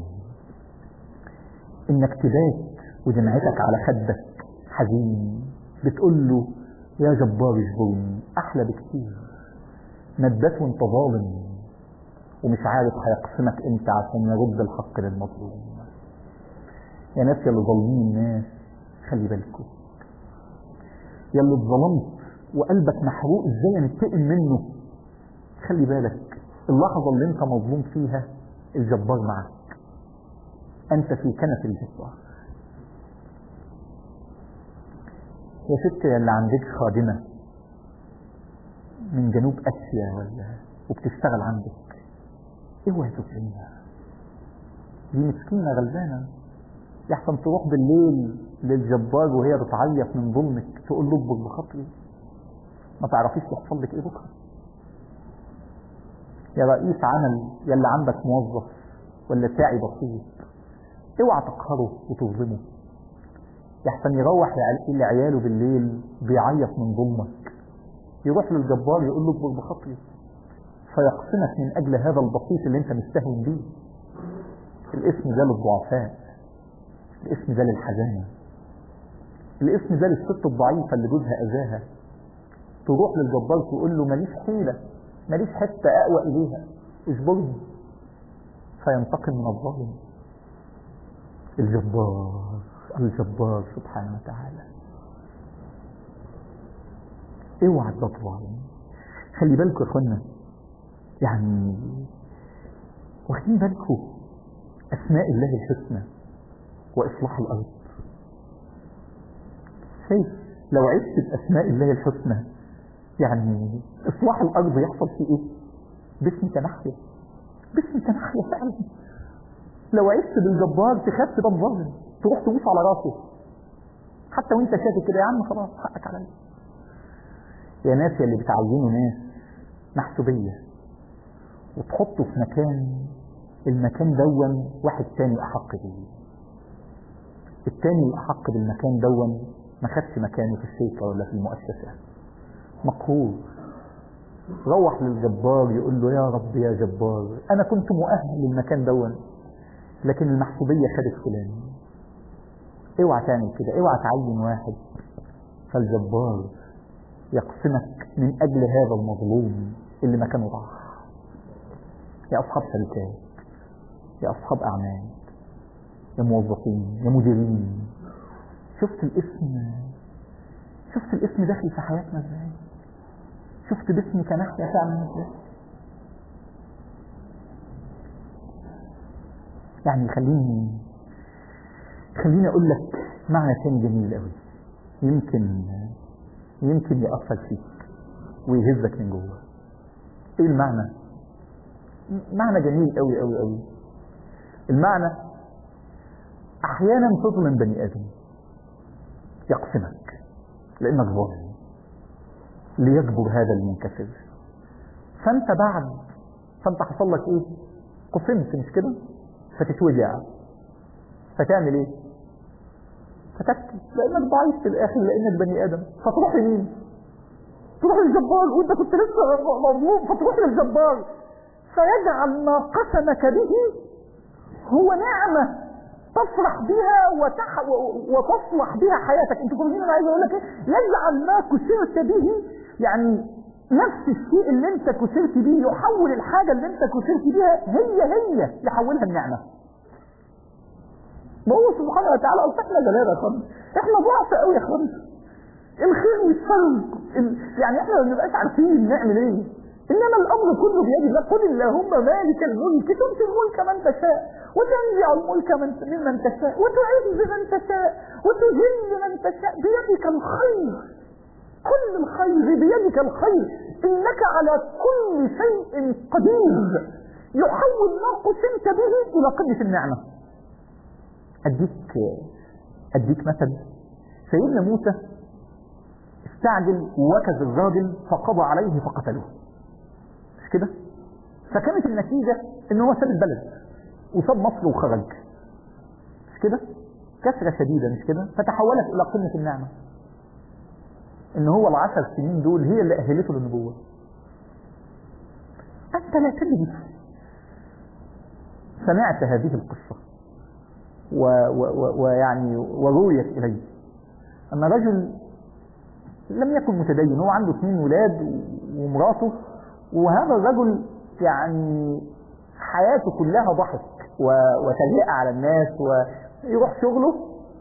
انك تبات ودمعتك على خدك حزين بتقول له يا جبار اجبرني احلى بكتير ما تبات وانت ظالم ومش عارف هيقسمك امتى عشان يرد الحق للمظلوم يا ناس يا اللي ظالمين الناس خلي بالكم يا اللي اتظلمت وقلبك محروق ازاي ننتقم منه خلي بالك اللحظة اللي انت مظلوم فيها الجبار معك انت في كنف الجبار يا ست يا اللي عندك خادمة من جنوب اسيا ولا وبتشتغل عندك اوعي تظلمها دي مسكينة غلبانة يحسن تروح بالليل للجبار وهي بتعيط من ظلمك تقول له اكبر بخاطري ما تعرفيش يحصل لك ايه بكره يا رئيس عمل يا اللي عندك موظف ولا ساعي بسيط اوعى تقهره وتظلمه يحسن يروح لعياله بالليل بيعيط من ظلمك يروح للجبار يقول له اكبر بخاطري فيقسمك من اجل هذا البسيط اللي انت مستهون بيه الاسم ده للضعفاء الاسم ده للحزانة الاسم ده للست الضعيفة اللي جوزها اذاها تروح للجبار تقول له ماليش حيلة ماليش حتة اقوى اليها اجبرني فينتقم من الظالم الجبار الجبار سبحانه وتعالى اوعى تظلم خلي بالكم يا اخوانا يعني واخدين بالكم اسماء الله الحسنى واصلاح الارض شايف لو عشت باسماء الله الحسنى يعني اصلاح الارض يحصل فيه ايه باسمك نحيا باسمك نحيا فعلا لو عشت بالجبار تخاف تبقى ظالم تروح تبوس على راسه حتى وانت شاكك كده يا عم خلاص حقك عليا يا ناس يا اللي بتعينوا ناس محسوبيه وتحطه في مكان المكان دون واحد تاني احق بيه التاني الاحق بالمكان دون ما خدش مكانه في الشركه ولا في المؤسسه مقهور روح للجبار يقول له يا رب يا جبار انا كنت مؤهل للمكان دون لكن المحسوبيه خدت فلان اوعى تعمل كده اوعى تعين واحد فالجبار يقسمك من اجل هذا المظلوم اللي مكانه ضاع يا أصحاب شركات يا أصحاب أعمال يا موظفين يا مديرين شفت الاسم شفت الاسم داخل في حياتنا ازاي شفت باسمك نحيا فعلا ازاي يعني خليني خليني اقول لك معنى تاني جميل قوي يمكن يمكن يأثر فيك ويهزك من جوه ايه المعنى معنى جميل قوي قوي قوي المعنى احيانا تظلم بني ادم يقسمك لانك ظالم ليجبر هذا المنكسر فانت بعد فانت حصل لك ايه قسمت مش كده فتتوجع فتعمل ايه فتبكي لانك ضعيف في الاخر لانك بني ادم فتروح لمين تروح للجبار وانت كنت لسه مظلوم فتروح للجبار فيجعل ما قسمك به هو نعمة تفرح بها وتح... وتصلح بها حياتك انت فاهمين انا عايز اقول لك ايه يجعل ما كسرت به يعني نفس الشيء اللي انت كسرت به يحول الحاجة اللي انت كسرت بها هي هي يحولها النعمة ما هو سبحانه وتعالى قلت احنا جلالة يا اخوانا احنا ضعف قوي يا اخوانا الخير والشر يعني احنا ما بنبقاش عارفين نعمل ايه انما الامر كله بيد الله قل اللهم مالك الملك تؤتي الملك من تشاء وتنزع الملك من ممن تشاء وتعز من تشاء وتذل من تشاء بيدك الخير كل الخير بيدك الخير انك على كل شيء قدير يحول ما قسمت به الى قمه النعمه اديك اديك مثل سيدنا موسى استعجل ووكز الراجل فقضى عليه فقتلوه مش كده فكانت النتيجة ان هو ساب البلد وساب مصر وخرج مش كده كسرة شديدة مش كده فتحولت الى قمة النعمة ان هو العشر سنين دول هي اللي اهلته للنبوة انت فلا تدري سمعت هذه القصة ويعني ورويت إلي أن رجل لم يكن متدين هو عنده اثنين ولاد ومراته وهذا الرجل يعني حياته كلها ضحك وتريقة على الناس ويروح شغله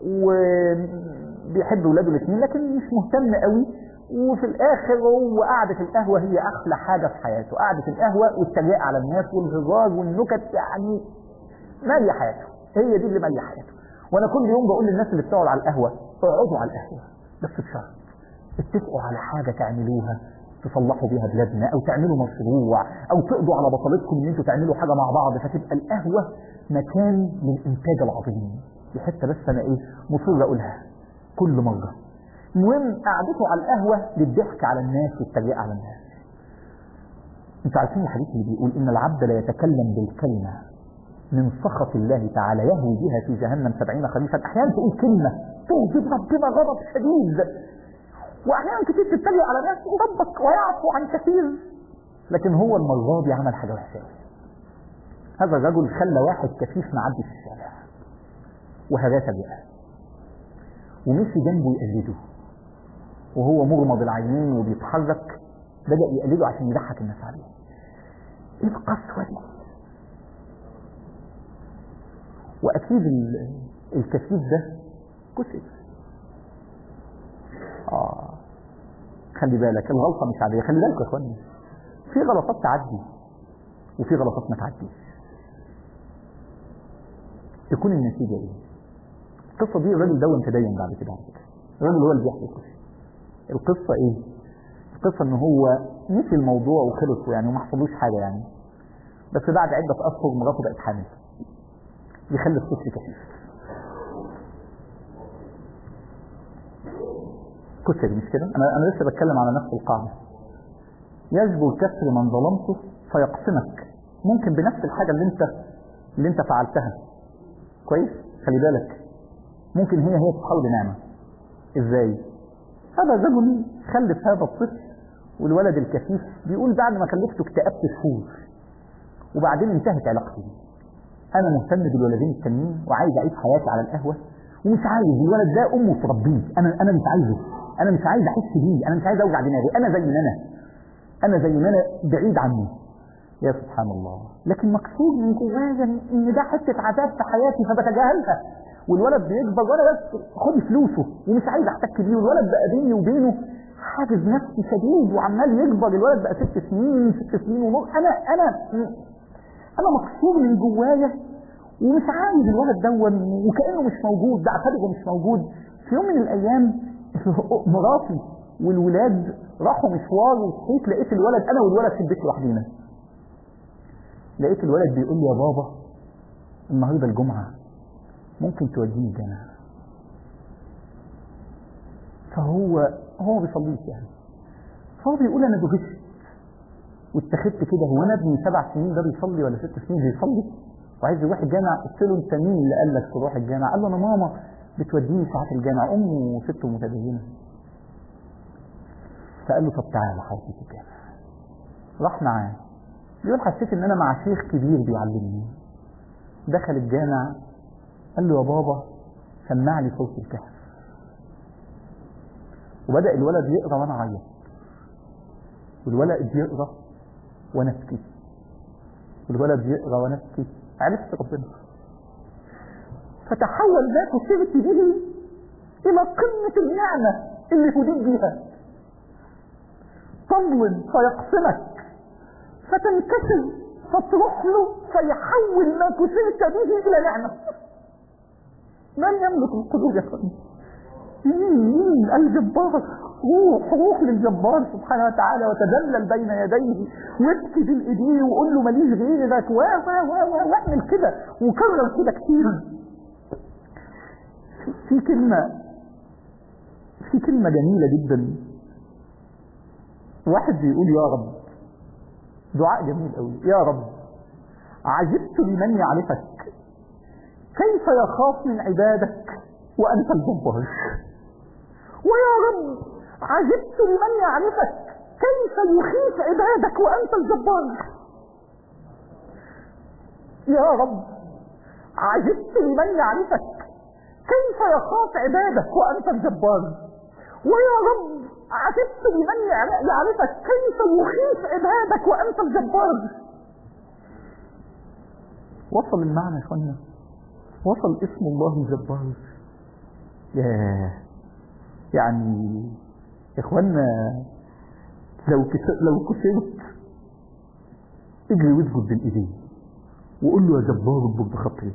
وبيحب ولاده الاثنين لكن مش مهتم قوي وفي الاخر هو قعدة القهوة هي احلى حاجة في حياته قعدة القهوة والتريقة على الناس والهزار والنكت يعني مالية حياته هي دي اللي مالية حياته وانا كل يوم بقول للناس اللي بتقعد على القهوة اقعدوا على القهوة بس بشرط اتفقوا على حاجة تعملوها تصلحوا بيها بلادنا او تعملوا مشروع او تقضوا على بطلتكم ان انتوا تعملوا حاجة مع بعض فتبقى القهوة مكان للانتاج العظيم دي حتة بس انا ايه مصر اقولها كل مرة المهم قعدته على القهوة للضحك على الناس والتريقة على الناس انتوا عارفين الحديث اللي بيقول ان العبد لا يتكلم بالكلمة من سخط الله تعالى يهوي بها في جهنم سبعين خريفا احيانا تقول كلمة تغضب ربنا غضب شديد واحيانا كتير تتريق على ناس وربك ويعفو عن كثير لكن هو المرة دي عمل حاجة وحشة هذا الرجل خلى واحد كفيف معدي في الشارع وهذا بقى ومشي جنبه يقلده وهو مغمض العينين وبيتحرك بدأ يقلده عشان يضحك الناس عليه ايه القسوة دي واكيد الكثيف ده كسر اه خلي بالك الغلطة مش عادية خلي بالك يا اخواني في غلطات تعدي وفي غلطات ما تعديش تكون النتيجة ايه القصة دي الراجل ده تدين بعد كده على فكرة الراجل هو اللي بيحكي القصة القصة ايه القصة ان هو نسي الموضوع وخلص يعني وما حصلوش حاجة يعني بس بعد عدة اشهر مراته بقت حامل يخلي الطفل كثيف كسر مش كده انا انا لسه بتكلم على نفس القاعده يجبر كسر من ظلمته فيقسمك ممكن بنفس الحاجه اللي انت اللي انت فعلتها كويس خلي بالك ممكن هي هي تتحول لنعمه ازاي هذا الرجل خلف هذا الطفل والولد الكثيف بيقول بعد ما خلفته اكتئبت شهور وبعدين انتهت علاقتي بيه انا مهتم بالولدين التانيين وعايز اعيش حياتي على القهوه ومش عايز الولد ده امه تربيه انا انا مش عايزه انا مش عايز احس بيه انا مش عايز اوجع دماغي انا زي ما انا انا زي ما انا بعيد عنه يا سبحان الله لكن مكسور من جوايا ان ده حته عذاب في حياتي فبتجاهلها والولد بيكبر وانا بس خد فلوسه ومش عايز احتك بيه والولد بقى بيني وبينه حاجز نفسي شديد وعمال يكبر الولد بقى ست سنين ست سنين ونص انا انا انا مكسور من جوايا ومش عايز الولد دون وكانه مش موجود ده اعتبره مش موجود في يوم من الايام مراتي والولاد راحوا مشوار وصحيت لقيت الولد انا والولد في البيت لوحدينا لقيت الولد بيقول لي يا بابا النهارده الجمعه ممكن توديني الجامع فهو هو ما بيصليش يعني فهو بيقول انا دهشت واتخذت كده هو انا ابني سبع سنين ده بيصلي ولا ست سنين بيصلي وعايز يروح الجامع قلت له انت مين اللي قال لك تروح الجامع قال له انا ماما بتوديني ساعات الجامع امه ست متدينه فقال له طب تعالى حضرتك الجامع راح معاه بيقول حسيت ان انا مع شيخ كبير بيعلمني دخل الجامع قال له يا بابا سمع لي صوت الكهف وبدأ الولد يقرا وانا عيط والولد يقرا وانا ابكي والولد يقرا وانا ابكي عرفت ربنا فتحول ذات صيغتي به الى قمة النعمة اللي هديت بيها تظلم فيقسمك فتنكسر فتروح له فيحول ما كسرت به الى نعمة من يملك القلوب يا اخواني مين مين الجبار روح روح للجبار سبحانه وتعالى وتذلل بين يديه وابكي بالايديه وقول له ماليش غيرك و و و واعمل كده وكرر كده كتير في كلمة في كلمة جميلة جدا واحد بيقول يا رب دعاء جميل قوي يا رب عجبت لمن يعرفك كيف يخاف من عبادك وأنت الجبار ويا رب عجبت لمن يعرفك كيف يخيف عبادك وأنت الجبار يا رب عجبت لمن يعرفك كيف يخاف عبادك وأنت الجبار ويا رب عجبت لمن يعرفك كيف يخيف عبادك وأنت الجبار وصل المعنى يا اخوانا وصل اسم الله الجبار ياه يعني يا اخوانا لو كسرت لو كسرت اجري واسجد بين ايديه وقول له يا جبار اطبق بخطري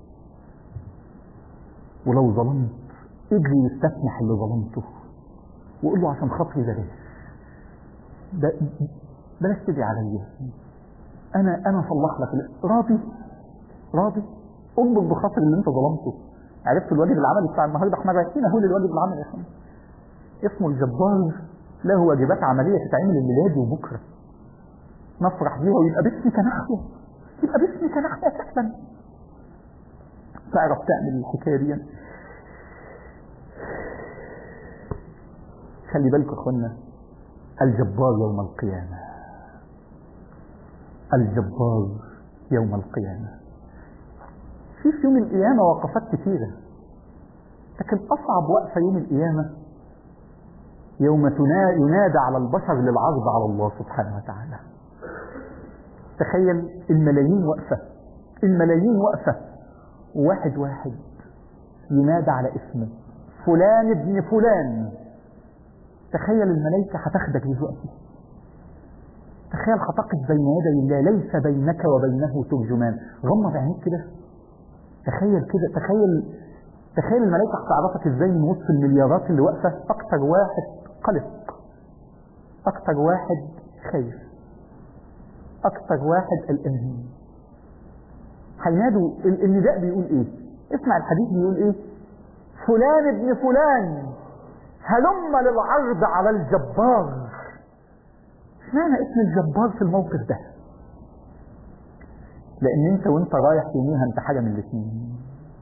ولو ظلمت اجري واستسمح اللي ظلمته وقول له عشان خاطري بلاش بلاش تدعي عليا انا انا اصلح لك راضي راضي اطبق بخاطر اللي انت ظلمته عرفت الواجب العملي بتاع النهارده احنا رايحين اهو للواجب العملي يا اخوان اسمه الجبار له واجبات عمليه تتعمل الليله دي وبكره نفرح بيها ويبقى باسمك نحيا يبقى باسمك نحيا فعلا تعرف تعمل الحكايه دي خلي بالكم يا اخوانا الجبار يوم القيامه الجبار يوم القيامه في في يوم القيامه وقفات كثيره لكن اصعب وقفه يوم القيامه يوم ينادى على البشر للعرض على الله سبحانه وتعالى تخيل الملايين وقفة الملايين وقفة واحد واحد ينادى على اسمه فلان ابن فلان تخيل الملائكة هتاخدك دلوقتي تخيل هتقف بين يدي الله ليس بينك وبينه ترجمان غمض عينيك كده تخيل كده تخيل تخيل الملائكة هتعرفك ازاي من وسط المليارات اللي واقفة اكتر واحد قلق اكتر واحد خايف اكتر واحد قلقان هينادوا النداء بيقول ايه اسمع الحديث بيقول ايه فلان ابن فلان هلم للعرض على الجبار اشمعنى اسم الجبار في الموقف ده لان انت وانت رايح يوميها انت حاجه من الاثنين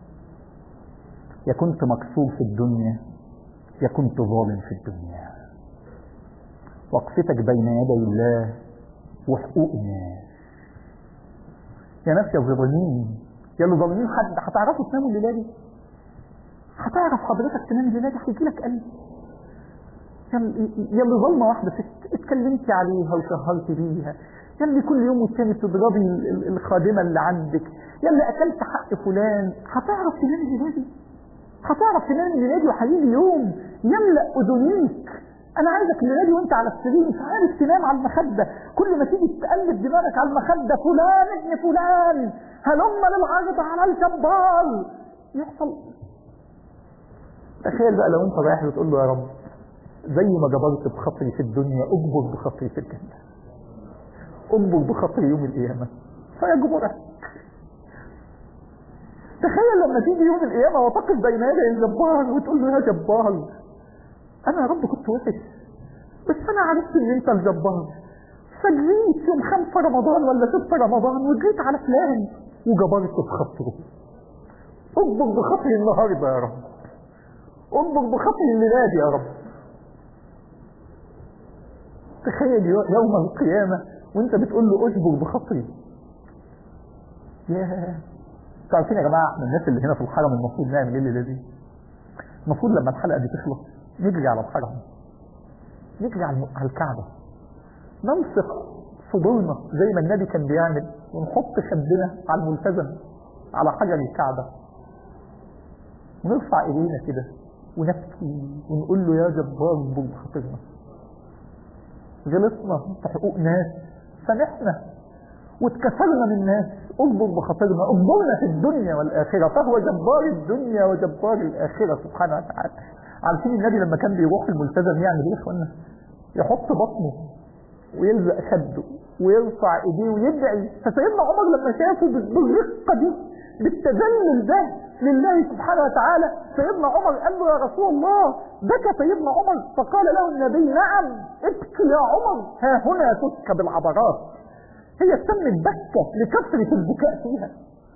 يا كنت مكسور في الدنيا يا كنت ظالم في الدنيا وقفتك بين يدي الله وحقوق الناس يا ناس يا ظالمين يا اللي ظالمين حد هتعرفوا تناموا الليله دي هتعرف حضرتك تنام الليله دي هيجي لك قلب يا اللي ظلمه واحده ست اتكلمتي عليها وشهرتي بيها يا اللي كل يوم والتاني بتضربي الخادمه اللي عندك يا اللي اكلت حق فلان هتعرف تنام الليله دي هتعرف تنام الليله دي وهيجي يوم يملا اذنيك انا عايزك الليله دي وانت على السرير مش عارف تنام على المخده كل ما تيجي تقلب دماغك على المخده فلان ابن فلان هلم للعرض على الجبار يحصل تخيل بقى لو انت رايح وتقول له يا رب زي ما جبرت بخطري في الدنيا اجبر بخطري في الجنه اجبر بخطري يوم القيامه فيجبرك تخيل لما تيجي يوم القيامه وتقف بين يدي الجبار وتقول له يا جبار انا يا رب كنت وحش بس انا عرفت ان انت الجبار فجريت يوم خمسة رمضان ولا ستة رمضان وجريت على فلان وجبرت بخطره اجبر بخطري النهارده يا رب اجبر بخطري الليله دي يا رب تخيل يوم القيامه وانت بتقول له اجبر بخطري ياه انتوا عارفين يا جماعه احنا الناس اللي هنا في الحرم المفروض نعمل ايه الليله دي؟ المفروض لما الحلقه دي تخلص نجري على الحرم نجري على على الكعبه نمسك صدورنا زي ما النبي كان بيعمل ونحط خدنا على الملتزم على حجر الكعبه ونرفع ايدينا كده ونبكي ونقول له يا جبار اجبر بخاطرنا غلطنا في حقوق ناس سامحنا واتكسرنا من الناس اجبر بخاطرنا اجبرنا في الدنيا والاخره فهو جبار الدنيا وجبار الاخره سبحانه وتعالى عارفين النبي لما كان بيروح الملتزم يعمل ايه يا اخوانا؟ يحط بطنه ويلزق خده ويرفع ايديه ويدعي فسيدنا عمر لما شافه بالرقه دي بالتذلل ده لله سبحانه وتعالى سيدنا عمر قال له يا رسول الله بكى سيدنا عمر فقال له النبي نعم ابكي يا عمر ها هنا تسكب العبرات هي سمت بكة لكثرة البكاء فيها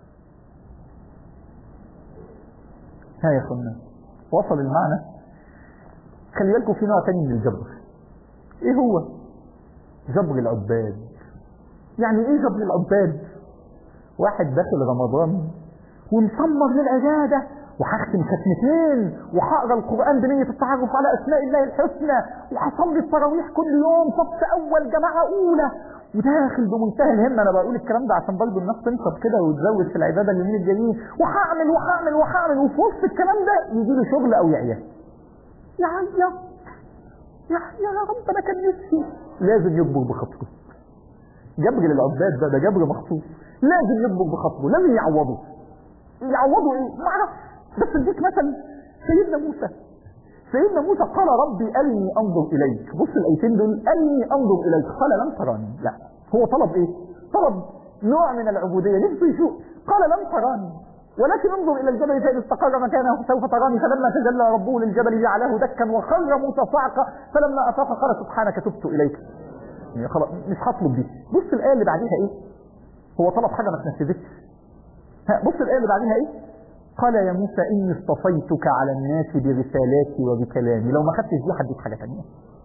ها يا اخوانا وصل المعنى خلي بالكم في نوع تاني من الجبر ايه هو جبر العباد يعني ايه جبر العباد واحد داخل رمضان ومسمر للعبادة وهختم ختمتين وهقرا القران بنيه التعرف على اسماء الله الحسنى وهصلي التراويح كل يوم صف اول جماعه اولى وداخل بمنتهى الهمه انا بقول الكلام ده عشان برضه الناس تنشط كده وتزود في العباده اليومين الجايين وهعمل وهعمل وهعمل وفي وسط الكلام ده يجي له شغل او يعيا يعيط يا يا رب انا كان نفسي لازم يكبر بخاطره جبر للعباد ده ده جبر مخصوص لازم يكبر بخاطره لازم يعوضه يعوضوا ايه؟ ما اعرفش بس اديك مثل سيدنا موسى سيدنا موسى قال ربي أرني أنظر إليك بص الآيتين دول أرني أنظر إليك قال لم تراني لا هو طلب إيه طلب نوع من العبودية نفسه يشوف قال لم تراني ولكن انظر إلى الجبل فإن استقر مكانه سوف تراني فلما تجلى ربه للجبل جعله دكا وخر موسى صعقا فلما أفاق قال سبحانك تبت إليك يعني خلاص مش هطلب دي بص الآية اللي بعديها إيه هو طلب حاجة ما تنفذتش بص الآية اللي بعديها إيه قال يا موسى إني اصطفيتك على الناس برسالاتي وبكلامي لو ما خدتش دي هديك حاجة تانية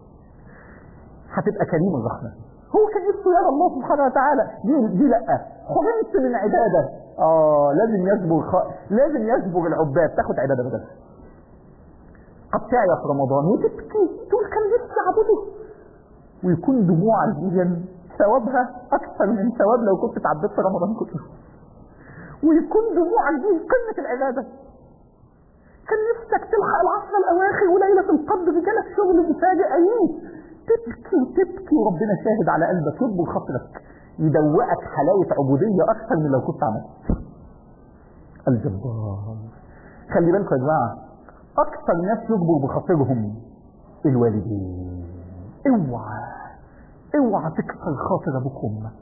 هتبقى كريم الرحمة هو كان نفسه يرى الله سبحانه وتعالى دي دي لا حرمت من عبادة اه لازم يصبر خ... لازم يصبر العباد تاخد عبادة بدل قد تعيا في رمضان وتبكي تقول كان نفسي اعبده ويكون دموعك دي ثوابها اكثر من ثواب لو كنت اتعبدت في رمضان كله ويكون دموعك دي قمة العبادة كان نفسك تلحق العشر الأواخر وليلة القدر جالك شغل مفاجئ أيوه تبكي وتبكي وربنا شاهد على قلبك يكبر خاطرك يدوقك حلاوة عبودية أكثر من لو كنت عملت الجبار خلي بالكم يا جماعة أكثر ناس يكبر بخاطرهم الوالدين اوعى اوعى تكسر خاطر ابوك وامك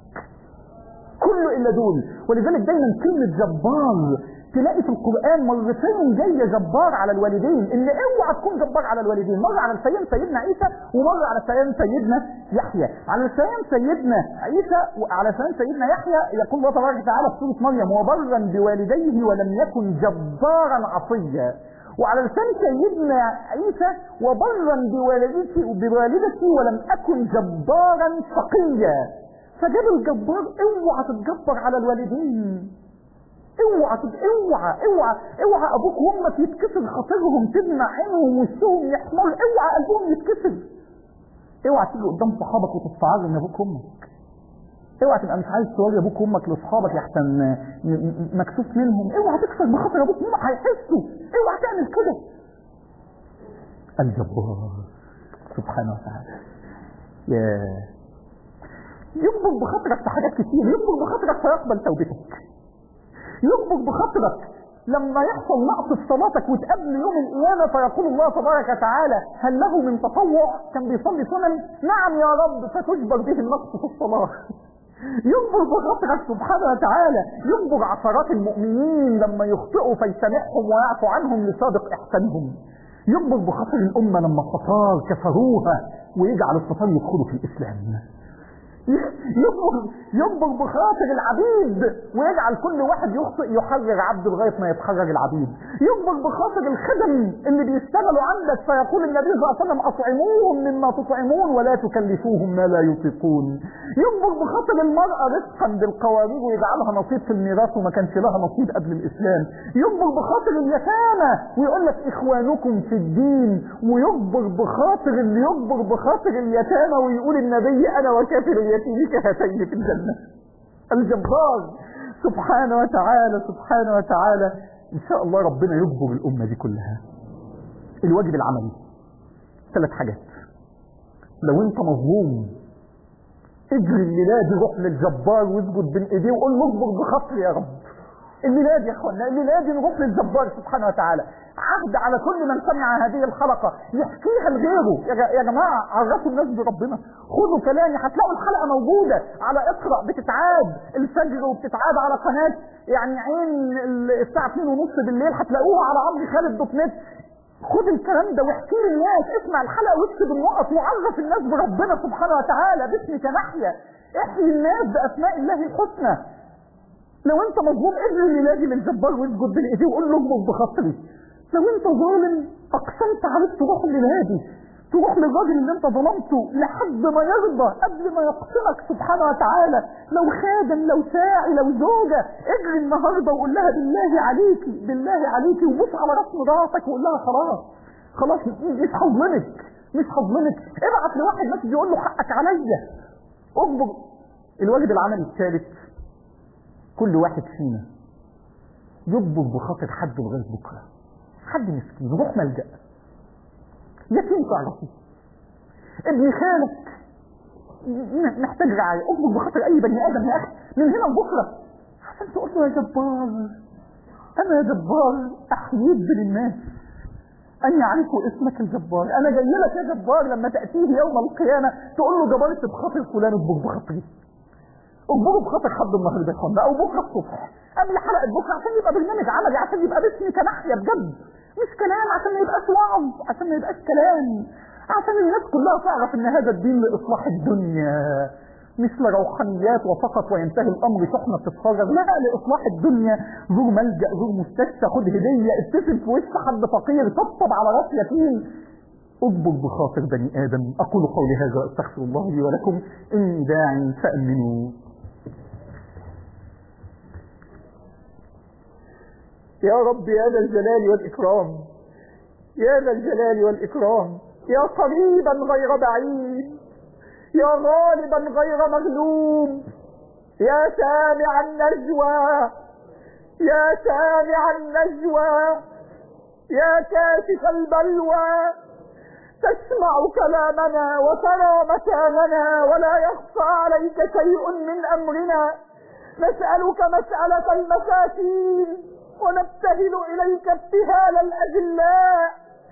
كله الا دول ولذلك دايما كلمة جبار تلاقي في القرآن مرتين جاية جبار على الوالدين ان اوعى تكون جبار على الوالدين مرة على لسان سيدنا عيسى ومرة على لسان سيدنا يحيى على لسان سيدنا عيسى وعلى لسان سيدنا يحيى يقول الله تبارك وتعالى في سورة مريم وبرا بوالديه ولم يكن جبارا عصيا وعلى لسان سيدنا عيسى وبرا بوالدتي بوالدتي ولم اكن جبارا شقيا فجاب الجبار اوعى تتجبر على الوالدين اوعى تد... اوعى اوعى اوعى ابوك وامك يتكسر خاطرهم تدمع عينهم وشهم يحمر اوعى قلبهم يتكسر اوعى تيجي قدام صحابك وتستعر من ابوك وامك اوعى تبقى مش عايز توري ابوك وامك لاصحابك يحسن مكسوف منهم اوعى تكسر بخاطر ابوك وامك هيحسوا اوعى تعمل كده الجبار سبحانه وتعالى يا يكبر بخاطرك في حاجات كتير يكبر بخاطرك فيقبل توبتك يكبر بخاطرك لما يحصل نقص في صلاتك وتقابل يوم القيامة فيقول الله تبارك وتعالى هل له من تطوع كان بيصلي سنن نعم يا رب فتجبر به النقص في الصلاة يجبر بخاطرك سبحانه وتعالى يجبر عشرات المؤمنين لما يخطئوا فيسامحهم ويعفو عنهم لصادق احسانهم يجبر بخاطر الامة لما التتار كفروها ويجعل التتار يدخلوا في الاسلام ينبغ ينبغ بخاطر العبيد ويجعل كل واحد يخطئ يحرر عبده لغايه ما يتحرر العبيد ينبغ بخاطر الخدم اللي بيشتغلوا عندك فيقول النبي صلى الله عليه وسلم اطعموهم مما تطعمون ولا تكلفوهم ما لا يطيقون ينبغ بخاطر المراه رزقا بالقوارير ويجعلها نصيب في الميراث وما كانش لها نصيب قبل الاسلام ينبغ بخاطر اليتامى ويقول لك اخوانكم في الدين ويجبر بخاطر اللي يجبر بخاطر اليتامى ويقول النبي انا وكافر اليتيم كهاتين في الجنة الجبار سبحانه وتعالى سبحانه وتعالى ان شاء الله ربنا يجبر الامة دي كلها الواجب العملي ثلاث حاجات لو انت مظلوم اجري الليلة دي روح للجبار واسجد بين ايديه وقول له اجبر بخاطري يا رب الليلة دي يا اخوانا الليلة دي نروح للجبار سبحانه وتعالى عهد على كل من سمع هذه الحلقة يحكيها لغيره يا جماعة عرفوا الناس بربنا خذوا كلامي هتلاقوا الحلقة موجودة على اقرأ بتتعاد الفجر وبتتعاد على قناة يعني عين الساعة 2 ونص بالليل هتلاقوها على عمرو خالد دوت نت خد الكلام ده واحكي للناس اسمع الحلقة واكتب النقط وعرف الناس بربنا سبحانه وتعالى باسمك نحيا احيي الناس باسماء الله الحسنى لو انت مظلوم اجري الليلة للجبار واسجد بالايديه وقول له اجبر بخاطري لو انت ظالم اقسمت عليك تروح الليلة تروح للراجل اللي انت ظلمته لحد ما يرضى قبل ما يقسمك سبحانه وتعالى لو خادم لو ساعي لو زوجة اجري النهاردة وقول لها بالله عليكي بالله عليكي وبص على راس مراتك وقول لها خلاص خلاص مش هظلمك مش هظلمك ابعت لواحد مسجد يقول له حقك عليا اصبر الواجب العملي الثالث كل واحد فينا يصبر بخاطر حد لغايه بكره حد مسكين روح ملجأ يتيم تعرفه ابن خالك محتاج رعاية اطلب بخاطر اي بني ادم يا اخي من هنا لبكره عشان تقول له يا جبار انا يا جبار احييك بين الناس ان يعرفوا اسمك الجبار انا جاي لك يا جبار لما تاتيه يوم القيامه تقول له جبرت بخاطر فلان اطبخ بخاطري اطبخوا بخاطر حد النهارده يا اخوانا او بكره الصبح قبل حلقه بكره عشان يبقى برنامج عملي عشان يبقى باسمي كناحيه بجد مش كلام عشان ما يبقاش وعظ عشان ما يبقاش كلام عشان الناس كلها تعرف ان هذا الدين لاصلاح الدنيا مش لروحانيات وفقط وينتهي الامر شحنه تتفرج لا لاصلاح الدنيا زور ملجا زور مستشفى خد هديه ابتسم في وش حد فقير طبطب على راس يتيم اجبر بخاطر بني ادم اقول قولي هذا استغفر الله لي ولكم اني داع فامنوا يا رب يا ذا الجلال والإكرام يا ذا الجلال والإكرام يا قريبا غير بعيد يا غالبا غير مغلوب يا سامع النجوى يا سامع النجوى يا كاشف البلوى تسمع كلامنا وترى مكاننا ولا يخفى عليك شيء من أمرنا نسألك مسألة المساكين ونبتهل إليك ابتهال الأجلاء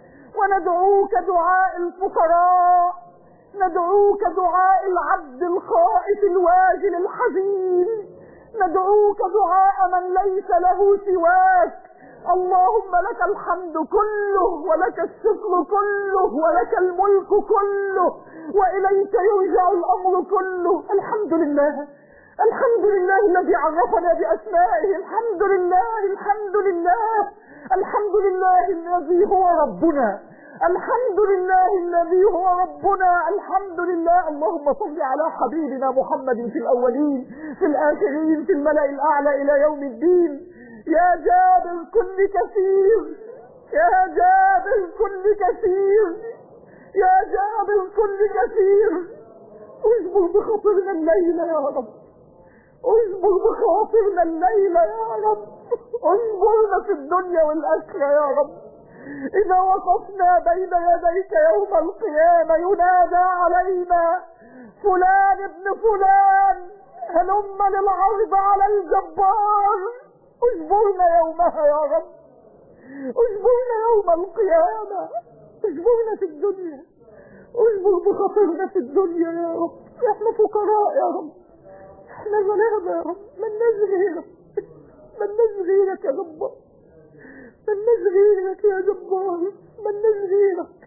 وندعوك دعاء الفقراء ندعوك دعاء العبد الخائف الواجل الحزين ندعوك دعاء من ليس له سواك اللهم لك الحمد كله ولك الشكر كله ولك الملك كله وإليك يرجع الأمر كله الحمد لله الحمد لله الذي عرفنا بأسمائه الحمد لله الحمد لله الحمد لله الذي هو ربنا الحمد لله الذي هو ربنا الحمد لله اللهم صل على حبيبنا محمد في الأولين في الآخرين في الملأ الأعلى إلى يوم الدين يا جابر كل كثير يا جابر كل كثير يا جابر كل كثير اجبر بخاطرنا الليلة يا رب اجبر بخاطرنا الليلة يا رب اجبرنا في الدنيا والآخرة يا رب إذا وقفنا بين يديك يوم القيامة ينادى علينا فلان ابن فلان هلم للعرض على الجبار اجبرنا يومها يا رب اجبرنا يوم القيامة اجبرنا في الدنيا اجبر بخاطرنا في الدنيا يا رب احنا فقراء يا رب احنا غلابة يا رب ملناش غيرك ملناش غيرك يا جبار ملناش غيرك يا جبار ملناش غيرك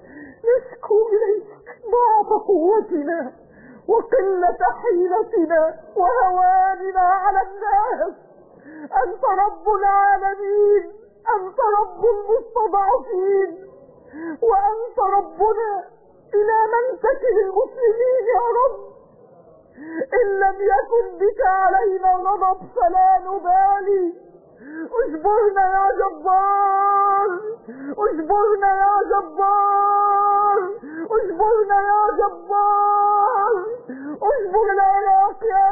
نشكو إليك ضعف قوتنا وقلة حيلتنا وهواننا على الناس أنت رب العالمين أنت رب المستضعفين وأنت ربنا إلى من تكل المسلمين يا رب إن لم يكن بك علينا غضب فلا نبالي اجبرنا يا جبار اجبرنا يا جبار اجبرنا يا جبار اجبر العراق يا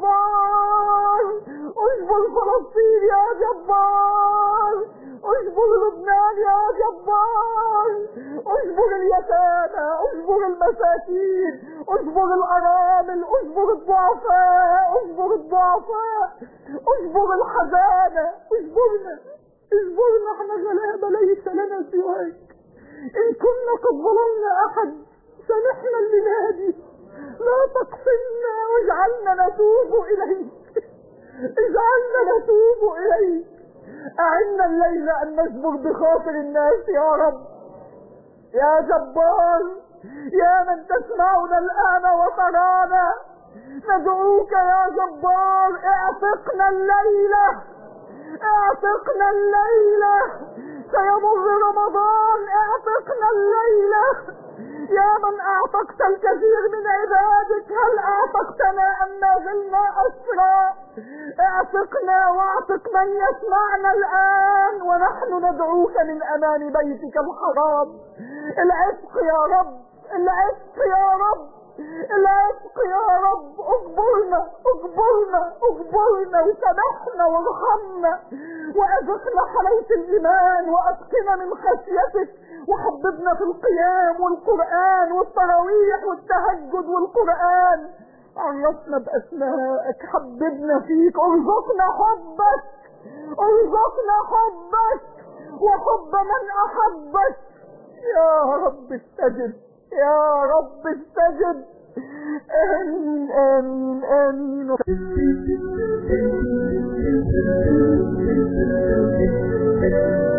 جبار اجبر فلسطين يا جبار اجبر لبنان يا جبار اجبر اليتامى اجبر المساكين اجبر الارامل اجبر الضعفاء اجبر الضعفاء اجبر الحزانة اجبرنا اجبرنا احنا غلابة ليس لنا سواك ان كنا قد ظلمنا احد سامحنا الليلة دي لا تقسمنا واجعلنا نتوب اليك اجعلنا نتوب اليك اعنا الليلة ان نجبر بخاطر الناس يا رب يا جبار يا من تسمعنا الان وترانا ندعوك يا جبار اعتقنا الليلة اعتقنا الليلة سيمر رمضان اعتقنا الليلة يا من اعتقت الكثير من عبادك هل اعتقتنا ام ما زلنا اسرى اعتقنا واعتق من يسمعنا الان ونحن ندعوك من امام بيتك الحرام العتق يا رب العتق يا رب العتق يا رب اجبرنا اجبرنا اجبرنا وسامحنا وارحمنا واذقنا حلاوة الايمان واتقنا من خشيتك وحببنا في القيام والقرآن والتراويح والتهجد والقرآن عرفنا بأسمائك حببنا فيك ارزقنا حبك ارزقنا حبك وحب من أحبك يا رب استجب يا رب استجب آمين آمين آمين